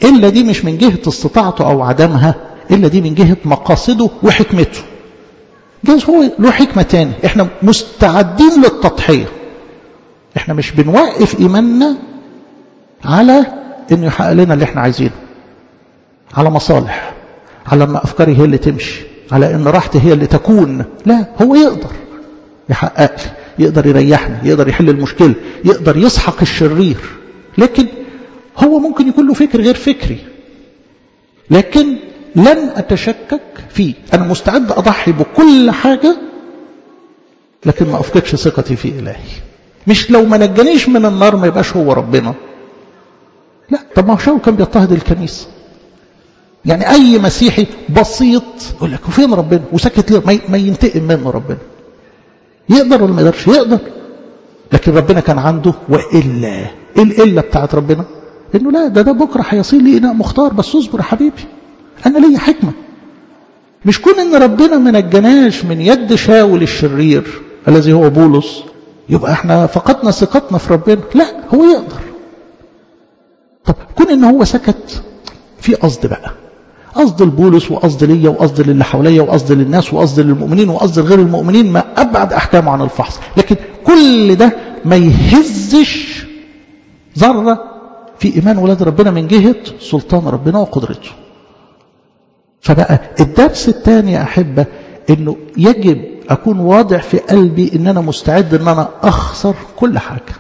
إلا دي مش من جهة استطاعته أو عدمها إلا دي من جهة مقاصده وحكمته جايز هو له حكمة تاني احنا مستعدين للتضحية احنا مش بنوقف إيماننا على انه يحقق لنا اللي احنا عايزينه على مصالح على ما أفكاري هي اللي تمشي على ان راحتي هي اللي تكون لا هو يقدر يحقق لي يقدر يريحني يقدر يحل المشكلة يقدر يسحق الشرير لكن هو ممكن يكون له فكر غير فكري لكن لن أتشكك فيه أنا مستعد أضحي بكل حاجة لكن ما أفقدش ثقتي في إلهي مش لو ما نجانيش من النار ما يبقاش هو ربنا لا طب ما هو شاول كان بيضطهد الكنيسة يعني أي مسيحي بسيط يقول لك وفين ربنا وسكت ليه ما ينتقم منه ربنا يقدر ولا ما يقدرش يقدر لكن ربنا كان عنده وإلا إيه الإلا بتاعت ربنا إنه لا ده ده بكرة هيصير لي إناء مختار بس اصبر يا حبيبي أنا ليا حكمة مش كون إن ربنا ما نجناش من يد شاول الشرير الذي هو بولس يبقى احنا فقدنا ثقتنا في ربنا لا هو يقدر طب كون إن هو سكت في قصد بقى قصد البولس وقصد ليا وقصد للي حواليا وقصد للناس وقصد للمؤمنين وقصد لغير المؤمنين ما أبعد أحكامه عن الفحص لكن كل ده ما يهزش ذرة في إيمان ولاد ربنا من جهة سلطان ربنا وقدرته فبقى الدرس الثاني يا أحبة أنه يجب أكون واضع في قلبي أن أنا مستعد أن أنا أخسر كل حاجة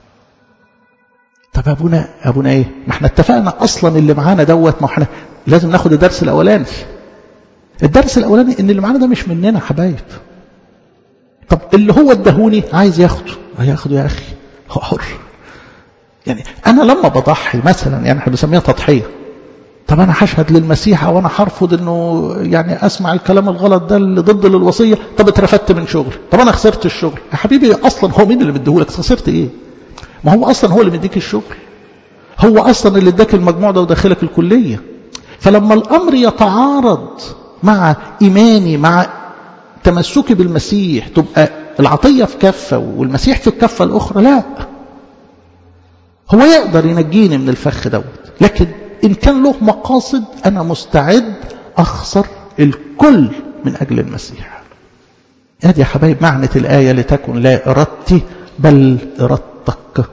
طب أبونا أبونا إيه ما احنا اتفقنا أصلا اللي معانا دوت ما احنا لازم ناخد الدرس الأولاني الدرس الأولاني أن اللي معانا ده مش مننا حبايب طب اللي هو ادهوني عايز ياخده هياخده يا أخي هو حر يعني أنا لما بضحي مثلا يعني احنا بنسميها تضحية طب أنا هشهد للمسيح أو أنا هرفض إنه يعني أسمع الكلام الغلط ده اللي ضد للوصية طب اترفدت من شغلي طب أنا خسرت الشغل يا حبيبي أصلا هو مين اللي مديهولك خسرت إيه ما هو أصلا هو اللي مديك الشغل هو أصلا اللي اداك المجموع ده وداخلك الكلية فلما الأمر يتعارض مع إيماني مع تمسكي بالمسيح تبقى العطية في كفة والمسيح في الكفة الأخرى لا هو يقدر ينجيني من الفخ دوت لكن إن كان له مقاصد أنا مستعد أخسر الكل من أجل المسيح هذه يا حبايب معنى الآية لتكن لا إرادتي بل إرادتك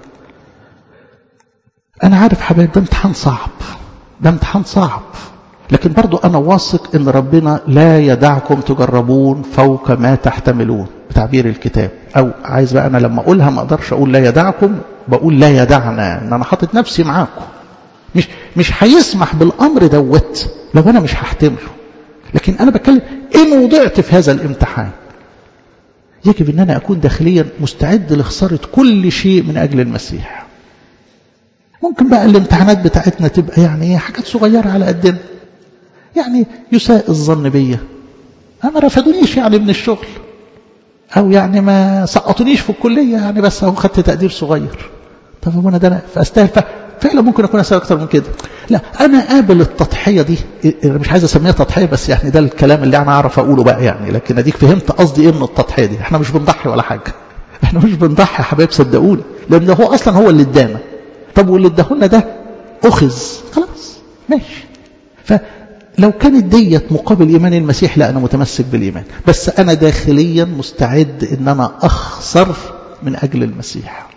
أنا عارف حبايب ده امتحان صعب ده امتحان صعب لكن برضو أنا واثق إن ربنا لا يدعكم تجربون فوق ما تحتملون بتعبير الكتاب أو عايز بقى أنا لما أقولها ما أقدرش أقول لا يدعكم بقول لا يدعنا إن أنا حاطط نفسي معاكم مش مش هيسمح بالأمر دوت لو أنا مش هحتمله لكن أنا بتكلم إن وضعت في هذا الامتحان يجب أن أنا أكون داخليا مستعد لخسارة كل شيء من أجل المسيح ممكن بقى الامتحانات بتاعتنا تبقى يعني حاجات صغيرة على قدنا يعني يساء الظن بيا ما رفضونيش يعني من الشغل أو يعني ما سقطونيش في الكلية يعني بس أهو خدت تقدير صغير طب هو أنا ده أنا فأستاهل فعلا ممكن أكون أسأل أكتر من كده لا أنا قابل التضحية دي مش عايز أسميها تضحية بس يعني ده الكلام اللي أنا أعرف أقوله بقى يعني لكن أديك فهمت قصدي إيه من التضحية دي إحنا مش بنضحي ولا حاجة إحنا مش بنضحي يا حبايب صدقوني لأن ده هو أصلا هو اللي ادانا طب واللي اداهولنا ده أخذ خلاص ماشي فلو كانت ديت مقابل إيمان المسيح لا أنا متمسك بالإيمان بس أنا داخليا مستعد إن أنا أخسر من أجل المسيح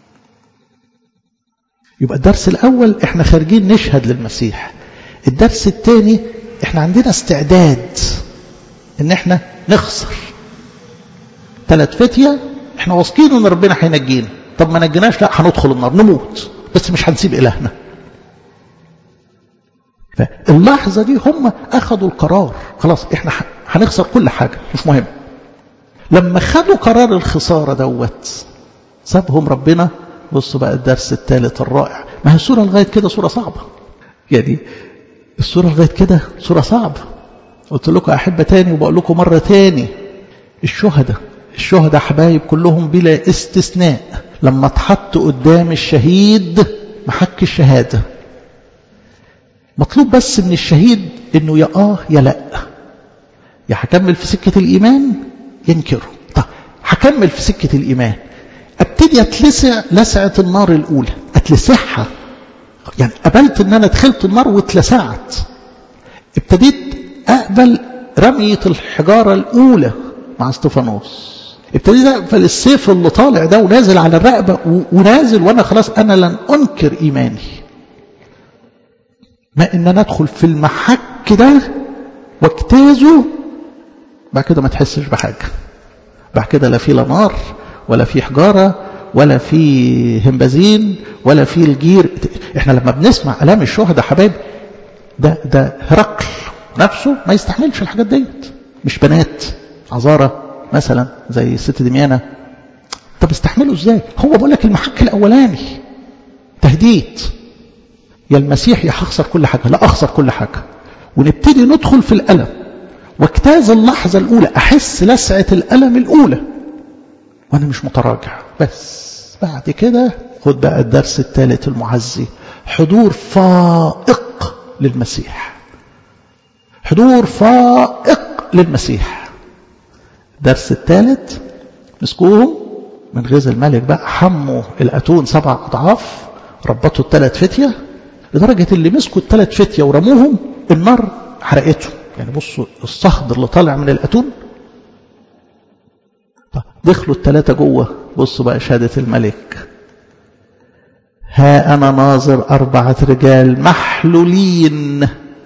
يبقى الدرس الأول إحنا خارجين نشهد للمسيح الدرس الثاني إحنا عندنا استعداد إن إحنا نخسر ثلاث فتية إحنا واثقين إن ربنا هينجينا طب ما نجيناش لا هندخل النار نموت بس مش هنسيب إلهنا فاللحظة دي هم أخذوا القرار خلاص إحنا هنخسر كل حاجة مش مهم لما خدوا قرار الخسارة دوت سابهم ربنا بصوا بقى الدرس الثالث الرائع ما هي الصورة لغاية كده صورة صعبة يعني الصورة لغاية كده صورة صعبة قلت لكم أحبة تاني وبقول لكم مرة تاني الشهداء الشهداء حبايب كلهم بلا استثناء لما اتحط قدام الشهيد محك الشهادة مطلوب بس من الشهيد انه يا اه يا لا يا هكمل في سكة الإيمان ينكره طب هكمل في سكة الإيمان ابتدي اتلسع لسعة النار الأولى اتلسعها يعني قبلت ان انا دخلت النار واتلسعت ابتديت اقبل رمية الحجارة الاولى مع استفانوس ابتديت اقبل السيف اللي طالع ده ونازل على الرقبة ونازل وانا خلاص انا لن انكر ايماني ما ان انا ادخل في المحك ده واجتازه بعد كده ما تحسش بحاجة بعد كده لا في لا نار ولا في حجارة ولا في همبازين ولا في الجير احنا لما بنسمع الام الشهداء حبايب ده ده هرقل نفسه ما يستحملش الحاجات ديت مش بنات عذارة مثلا زي الست دميانة طب استحمله ازاي هو بقول لك المحك الاولاني تهديد يا المسيح يا هخسر كل حاجة لا اخسر كل حاجة ونبتدي ندخل في الألم واجتاز اللحظة الأولى أحس لسعة الألم الأولى وأنا مش متراجع بس بعد كده خد بقى الدرس الثالث المعزي حضور فائق للمسيح حضور فائق للمسيح الدرس الثالث مسكوهم من غيظ الملك بقى حموا الأتون سبع أضعاف ربطوا الثلاث فتية لدرجة اللي مسكوا الثلاث فتية ورموهم النار حرقتهم يعني بصوا الصهد اللي طالع من الأتون دخلوا الثلاثة جوه بصوا بقى شهادة الملك ها أنا ناظر أربعة رجال محلولين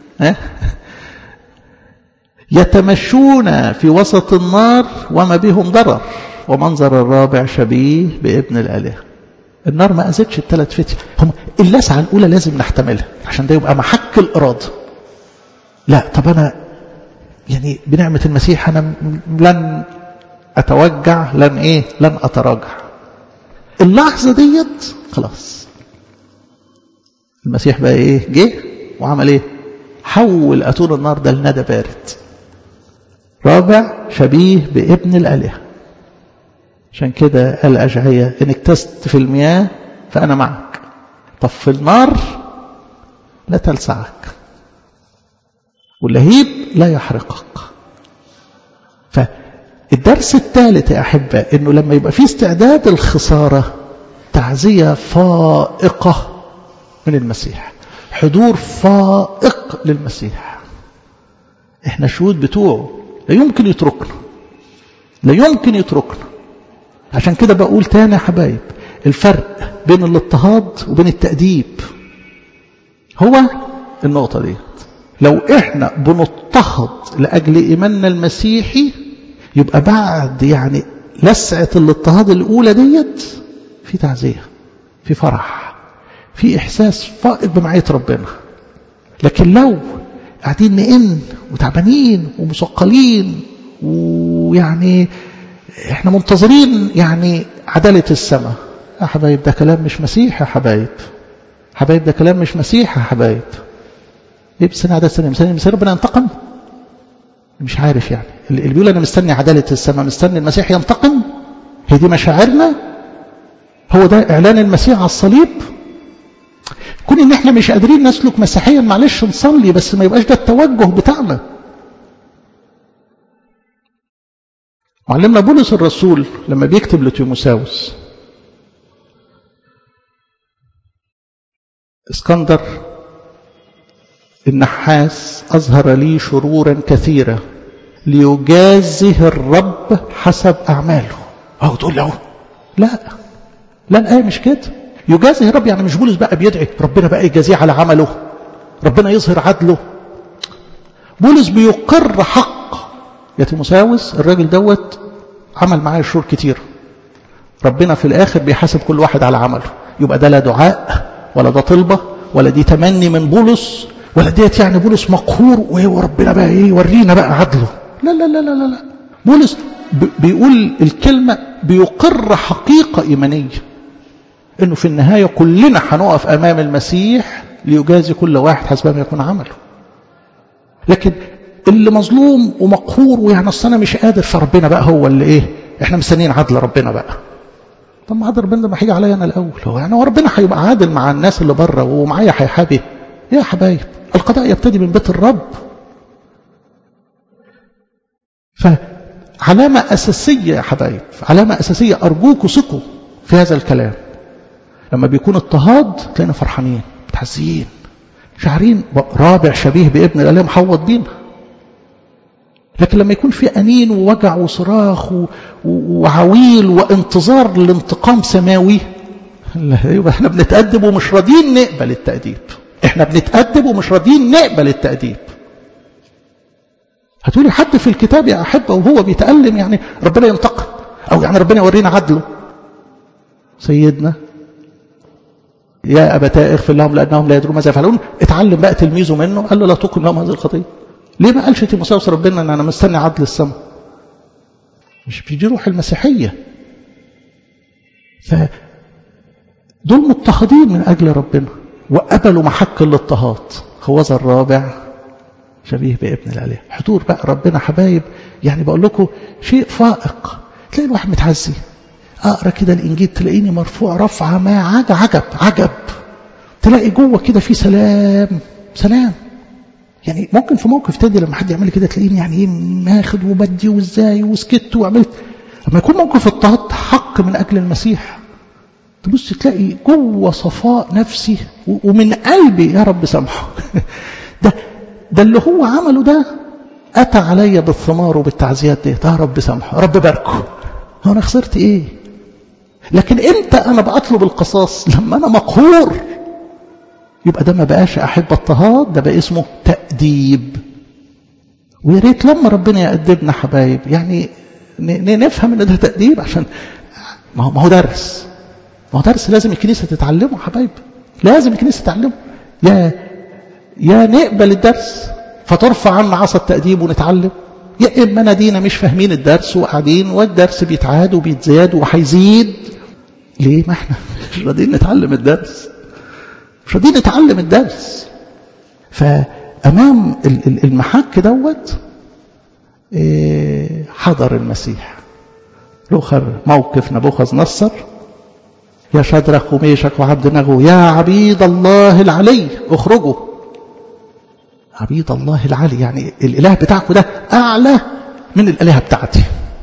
يتمشون في وسط النار وما بهم ضرر ومنظر الرابع شبيه بابن الآلهة النار ما أذتش الثلاث فتية هم اللسعة الأولى لازم نحتملها عشان ده يبقى محك الإرادة لا طب أنا يعني بنعمة المسيح أنا لن أتوجع لن إيه لن أتراجع اللحظة ديت خلاص المسيح بقى إيه جه وعمل إيه حول أتون النار ده لندى بارد رابع شبيه بابن الآلهة عشان كده قال أشعية إن اكتست في المياه فأنا معك طب في النار لا تلسعك واللهيب لا يحرقك فالدرس الثالث يا أحبة إنه لما يبقى في استعداد الخسارة تعزية فائقة من المسيح حضور فائق للمسيح احنا شهود بتوعه لا يمكن يتركنا لا يمكن يتركنا عشان كده بقول تاني يا حبايب الفرق بين الاضطهاد وبين التأديب هو النقطة دي لو احنا بنضطهد لأجل إيماننا المسيحي يبقى بعد يعني لسعة الاضطهاد الأولى ديت في تعزية في فرح في إحساس فائق بمعية ربنا لكن لو قاعدين نئن وتعبانين ومثقلين ويعني احنا منتظرين يعني عدالة السماء يا حبايب ده كلام مش مسيح يا حبايب حبايب ده كلام مش مسيح يا حبايب ليه بتستني عدالة السماء مستني مستني ربنا ينتقم مش عارف يعني اللي بيقول انا مستني عدالة السماء مستني المسيح ينتقم هي دي مشاعرنا هو ده اعلان المسيح على الصليب كون ان احنا مش قادرين نسلك مسيحيا معلش نصلي بس ما يبقاش ده التوجه بتاعنا معلمنا بولس الرسول لما بيكتب لتيموساوس اسكندر النحاس أظهر لي شرورا كثيرة ليجازه الرب حسب أعماله أو تقول له لا لا الآية مش كده يجازه الرب يعني مش بولس بقى بيدعي ربنا بقى يجازيه على عمله ربنا يظهر عدله بولس بيقر حق يا تيموساوس الراجل دوت عمل معايا شرور كتير ربنا في الآخر بيحاسب كل واحد على عمله يبقى ده لا دعاء ولا ده طلبة ولا دي تمني من بولس ولا ديت يعني بولس مقهور وربنا بقى ايه يورينا بقى عدله لا لا لا لا لا بولس بيقول الكلمة بيقر حقيقة إيمانية انه في النهاية كلنا هنقف امام المسيح ليجازي كل واحد حسب ما يكون عمله لكن اللي مظلوم ومقهور ويعني اصل انا مش قادر فربنا بقى هو اللي ايه احنا مستنيين عدل ربنا بقى طب ما عدل ربنا ده ما هيجي عليا انا الاول هو يعني هو ربنا هيبقى عادل مع الناس اللي بره ومعايا هيحابي يا حبايب القضاء يبتدي من بيت الرب فعلامة أساسية يا حبايب علامة أساسية أرجوكوا ثقوا في هذا الكلام لما بيكون اضطهاد تلاقينا فرحانين متحزين شعرين رابع شبيه بابن الآلهة محوط بينا لكن لما يكون في أنين ووجع وصراخ وعويل وانتظار لانتقام سماوي يبقى احنا بنتأدب ومش راضيين نقبل التأديب احنا بنتأدب ومش راضيين نقبل التأديب هتقولي حد في الكتاب يا أحبة وهو بيتألم يعني ربنا ينتقم أو يعني ربنا يورينا عدله سيدنا يا أبتاء اغفر لهم لأنهم لا يدرون ماذا يفعلون اتعلم بقى تلميذه منه قال له لا تقم لهم هذه الخطية ليه ما قالش تيموساوس ربنا ان انا مستني عدل السماء مش دي روح المسيحية ف دول مضطهدين من أجل ربنا وقبلوا محك الاضطهاد خوذا الرابع شبيه بابن الآلهة حضور بقى ربنا حبايب يعني بقول لكم شيء فائق تلاقي الواحد متعزي اقرا كده الانجيل تلاقيني مرفوع رفعه ما عجب عجب عجب تلاقي جوه كده في سلام سلام يعني ممكن في موقف تاني لما حد يعمل كده تلاقيني يعني ايه ماخد وبدي وازاي وسكت وعملت لما يكون موقف اضطهاد حق من اجل المسيح تبص تلاقي جوه صفاء نفسي ومن قلبي يا رب سامحه ده ده اللي هو عمله ده اتى عليا بالثمار وبالتعزيات دي يا رب سامحه رب باركه هو انا خسرت ايه لكن امتى انا بطلب القصاص لما انا مقهور يبقى ده ما بقاش احب اضطهاد ده بقى اسمه تأديب ويا ريت لما ربنا يأدبنا حبايب يعني نفهم ان ده تأديب عشان ما هو درس ما هو درس لازم الكنيسة تتعلمه حبايب لازم الكنيسة تتعلمه يا يا نقبل الدرس فترفع عنا عصا التأديب ونتعلم يا إما نادينا مش فاهمين الدرس وقاعدين والدرس بيتعاد وبيتزاد وهيزيد ليه ما احنا مش راضيين نتعلم الدرس مش راضيين نتعلم الدرس فأمام المحك دوت حضر المسيح رخر موقف نبوخذ نصر يا شدرخ وميشك وعبد نغو يا عبيد الله العلي اخرجوا عبيد الله العلي يعني الإله بتاعكم ده أعلى من الآلهة بتاعتي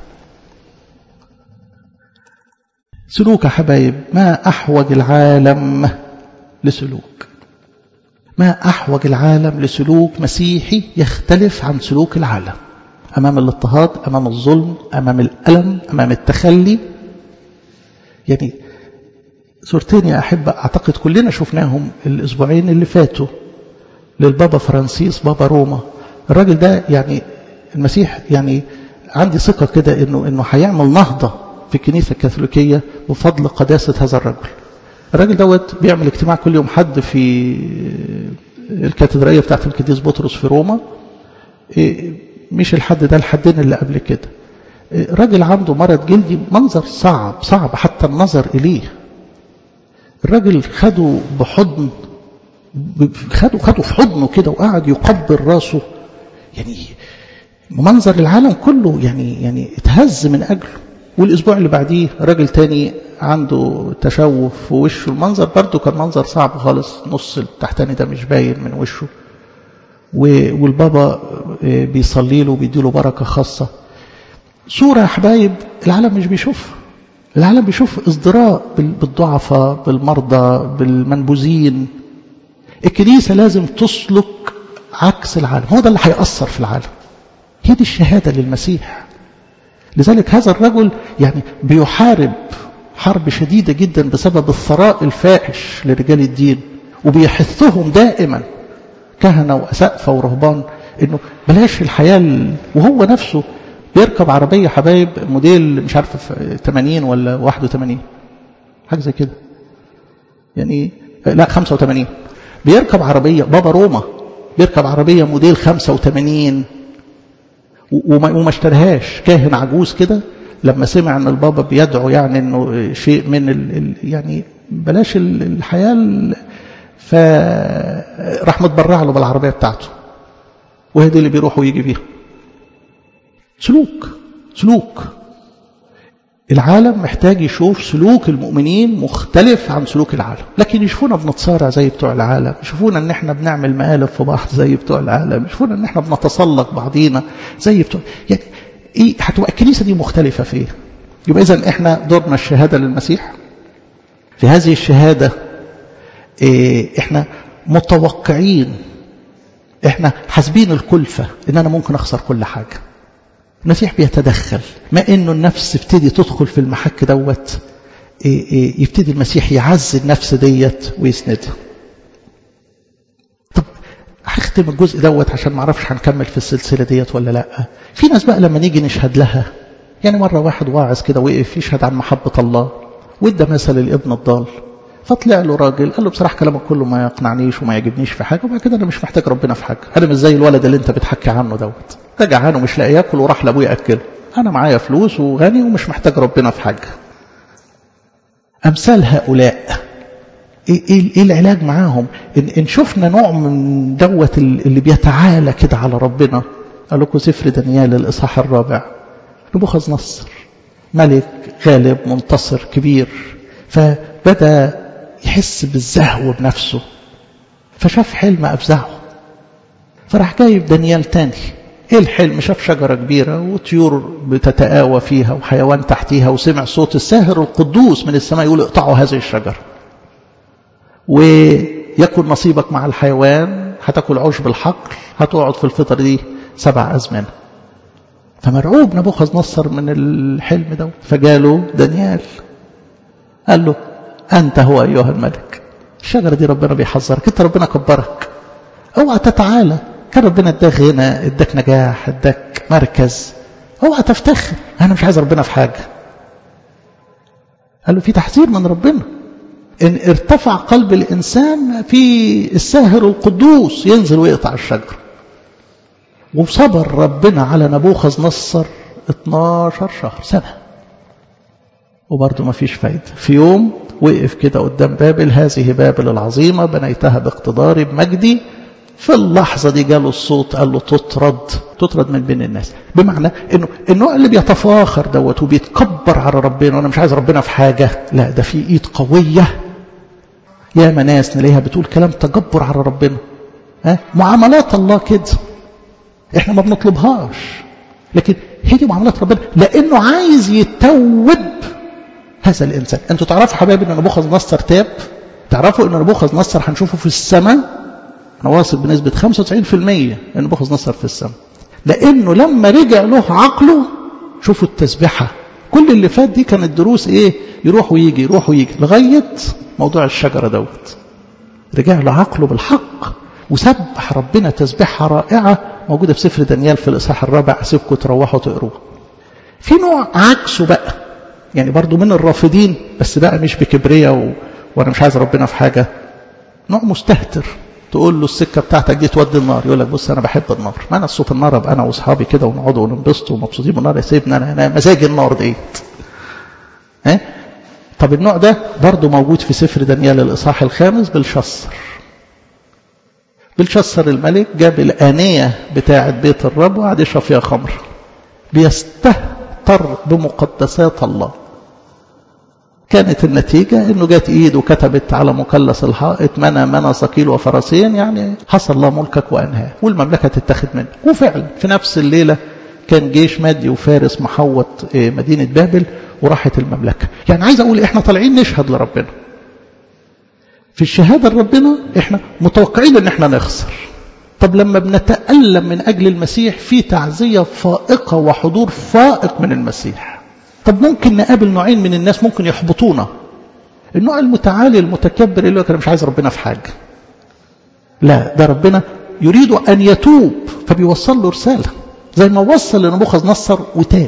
سلوك حبايب ما أحوج العالم لسلوك ما أحوج العالم لسلوك مسيحي يختلف عن سلوك العالم أمام الاضطهاد أمام الظلم أمام الألم أمام التخلي يعني صورتين يا أحبة أعتقد كلنا شفناهم الأسبوعين اللي فاتوا للبابا فرانسيس بابا روما الراجل ده يعني المسيح يعني عندي ثقة كده انه انه هيعمل نهضة في الكنيسة الكاثوليكية بفضل قداسة هذا الرجل الراجل دوت بيعمل اجتماع كل يوم حد في الكاتدرائية بتاعت القديس بطرس في روما مش الحد ده الحدين اللي قبل كده راجل عنده مرض جلدي منظر صعب صعب حتى النظر إليه الراجل خده بحضن خده خده في حضنه كده وقعد يقبل راسه يعني منظر العالم كله يعني يعني اتهز من اجله والاسبوع اللي بعديه راجل تاني عنده تشوه في وشه المنظر برضه كان منظر صعب خالص نص التحتاني ده مش باين من وشه والبابا بيصلي له وبيديله بركه خاصه صوره يا حبايب العالم مش بيشوفها العالم بيشوف ازدراء بالضعفاء بالمرضى بالمنبوذين الكنيسة لازم تسلك عكس العالم هو ده اللي هيأثر في العالم هي دي الشهادة للمسيح لذلك هذا الرجل يعني بيحارب حرب شديدة جدا بسبب الثراء الفاحش لرجال الدين وبيحثهم دائما كهنة وأسقفة ورهبان انه بلاش الحياة وهو نفسه بيركب عربية حبايب موديل مش عارف 80 ولا 81 حاجة زي كده يعني لا 85 بيركب عربية بابا روما بيركب عربية موديل 85 وما اشتريهاش كاهن عجوز كده لما سمع ان البابا بيدعو يعني انه شيء من ال ال يعني بلاش الحياة فراح متبرع له بالعربية بتاعته وهي دي اللي بيروح ويجي بيها سلوك سلوك العالم محتاج يشوف سلوك المؤمنين مختلف عن سلوك العالم لكن يشوفونا بنتصارع زي بتوع العالم يشوفونا ان احنا بنعمل مقالب في بعض زي بتوع العالم يشوفونا ان احنا بنتسلق بعضينا زي بتوع يعني ايه هتبقى الكنيسه دي مختلفه في ايه يبقى اذا احنا دورنا الشهاده للمسيح في هذه الشهاده إيه احنا متوقعين احنا حاسبين الكلفة ان انا ممكن اخسر كل حاجة المسيح بيتدخل ما انه النفس تبتدي تدخل في المحك دوت إيه إيه يبتدي المسيح يعزي النفس ديت ويسندها طب هختم الجزء دوت عشان ما اعرفش هنكمل في السلسلة ديت ولا لا في ناس بقى لما نيجي نشهد لها يعني مرة واحد واعظ كده وقف يشهد عن محبة الله وادى مثل الابن الضال فطلع له راجل قال له بصراحة كلامك كله ما يقنعنيش وما يعجبنيش في حاجة وبعد كده أنا مش محتاج ربنا في حاجة أنا مش زي الولد اللي أنت بتحكي عنه دوت ده جعان ومش لاقي ياكل وراح لأبوه يأكله أنا معايا فلوس وغني ومش محتاج ربنا في حاجة أمثال هؤلاء إيه, إيه, إيه العلاج معاهم إن, إن شفنا نوع من دوت اللي بيتعالى كده على ربنا قال لكم سفر دانيال الإصحاح الرابع نبوخذ نصر ملك غالب منتصر كبير فبدأ يحس بالزهو بنفسه فشاف حلم أفزعه فراح جايب دانيال تاني ايه الحلم شاف شجرة كبيرة وطيور بتتآوى فيها وحيوان تحتيها وسمع صوت الساهر القدوس من السماء يقول اقطعوا هذه الشجرة ويكن نصيبك مع الحيوان هتاكل عشب الحقل هتقعد في الفطر دي سبع أزمنة فمرعوب نبوخذ نصر من الحلم ده فجاله دانيال قال له أنت هو أيها الملك الشجرة دي ربنا بيحذرك أنت ربنا كبرك اوعى تتعالى كان ربنا اداك غنى اداك نجاح اداك مركز اوعى تفتخر انا مش عايز ربنا في حاجه قال له في تحذير من ربنا ان ارتفع قلب الانسان في الساهر القدوس ينزل ويقطع الشجر وصبر ربنا على نبوخذ نصر 12 شهر سنه وبرضه ما فيش فايده في يوم وقف كده قدام بابل هذه بابل العظيمه بنيتها باقتداري بمجدي في اللحظة دي جاله الصوت قال له تطرد تطرد من بين الناس بمعنى انه النوع اللي بيتفاخر دوت وبيتكبر على ربنا وانا مش عايز ربنا في حاجة لا ده في ايد قوية يا ناس نلاقيها بتقول كلام تجبر على ربنا ها معاملات الله كده احنا ما بنطلبهاش لكن هي دي معاملات ربنا لانه عايز يتوب هذا الانسان انتوا تعرفوا حبايبي ان نبوخذ نصر تاب تعرفوا ان نبوخذ نصر هنشوفه في السماء أنا واثق بنسبة 95% أن بوخذ نصر في السماء لأنه لما رجع له عقله شوفوا التسبحة كل اللي فات دي كانت دروس إيه يروح ويجي يروح ويجي لغاية موضوع الشجرة دوت رجع له عقله بالحق وسبح ربنا تسبيحة رائعة موجودة في سفر دانيال في الإصحاح الرابع أسيبكم تروحوا تقروها في نوع عكسه بقى يعني برضو من الرافضين بس بقى مش بكبرية و... وأنا مش عايز ربنا في حاجة نوع مستهتر تقول له السكه بتاعتك دي تودي النار يقول لك بص انا بحب النار ما انا الصوت النار ابقى انا واصحابي كده ونقعد وننبسط ومبسوطين بالنار يا سيبنا انا انا مزاج النار ديت ها طب النوع ده برضه موجود في سفر دانيال الاصحاح الخامس بالشصر بالشصر الملك جاب الانيه بتاعه بيت الرب وقعد يشرب فيها خمر بيستهتر بمقدسات الله كانت النتيجة انه جات ايد وكتبت على مثلث الحائط منى منى ثقيل وفرسين يعني حصل الله ملكك وانهاه والمملكة تتخذ منه وفعلا في نفس الليلة كان جيش مادي وفارس محوط مدينة بابل وراحت المملكة يعني عايز اقول احنا طالعين نشهد لربنا في الشهادة لربنا احنا متوقعين ان احنا نخسر طب لما بنتألم من اجل المسيح في تعزية فائقة وحضور فائق من المسيح طب ممكن نقابل نوعين من الناس ممكن يحبطونا النوع المتعالي المتكبر اللي انا مش عايز ربنا في حاجه لا ده ربنا يريد ان يتوب فبيوصل له رساله زي ما وصل لنبوخذ نصر وتاب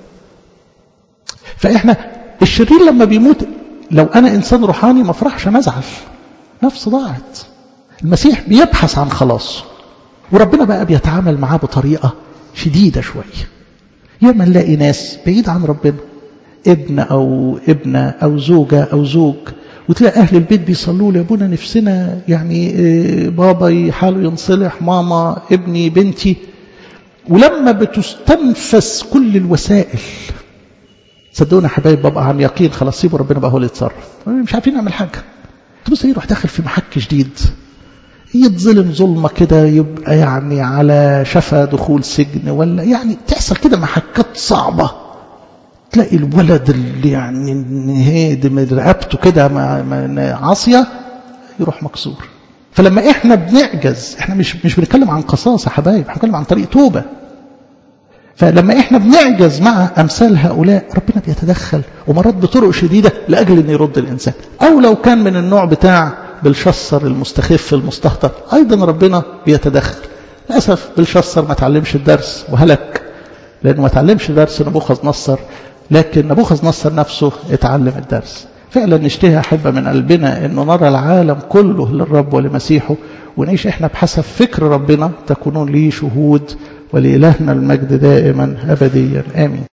فاحنا الشرير لما بيموت لو انا انسان روحاني ما افرحش انا ازعل نفس ضاعت المسيح بيبحث عن خلاص وربنا بقى بيتعامل معاه بطريقه شديده شويه ياما نلاقي ناس بعيد عن ربنا ابن أو ابنة أو زوجة أو زوج وتلاقي أهل البيت بيصلوا لي يا ابونا نفسنا يعني بابا حاله ينصلح ماما ابني بنتي ولما بتستنفس كل الوسائل صدقونا يا حبايب ببقى عن يقين خلاص سيبوا ربنا بقى هو اللي يتصرف مش عارفين نعمل حاجه تبص يروح داخل في محك جديد يتظلم ظلمة كده يبقى يعني على شفا دخول سجن ولا يعني تحصل كده محكات صعبة تلاقي الولد اللي يعني هيد من رقبته كده عاصية يروح مكسور فلما احنا بنعجز احنا مش مش بنتكلم عن قصاص يا حبايب احنا بنتكلم عن طريق توبه فلما احنا بنعجز مع امثال هؤلاء ربنا بيتدخل ومرات بطرق شديده لاجل ان يرد الانسان او لو كان من النوع بتاع بالشصر المستخف المستهتر ايضا ربنا بيتدخل للاسف بالشصر ما تعلمش الدرس وهلك لانه ما تعلمش درس نبوخذ نصر لكن نبوخذ نصر نفسه اتعلم الدرس فعلا نشتهي أحبة من قلبنا أنه نرى العالم كله للرب ولمسيحه ونعيش إحنا بحسب فكر ربنا تكونون لي شهود ولإلهنا المجد دائما أبديا آمين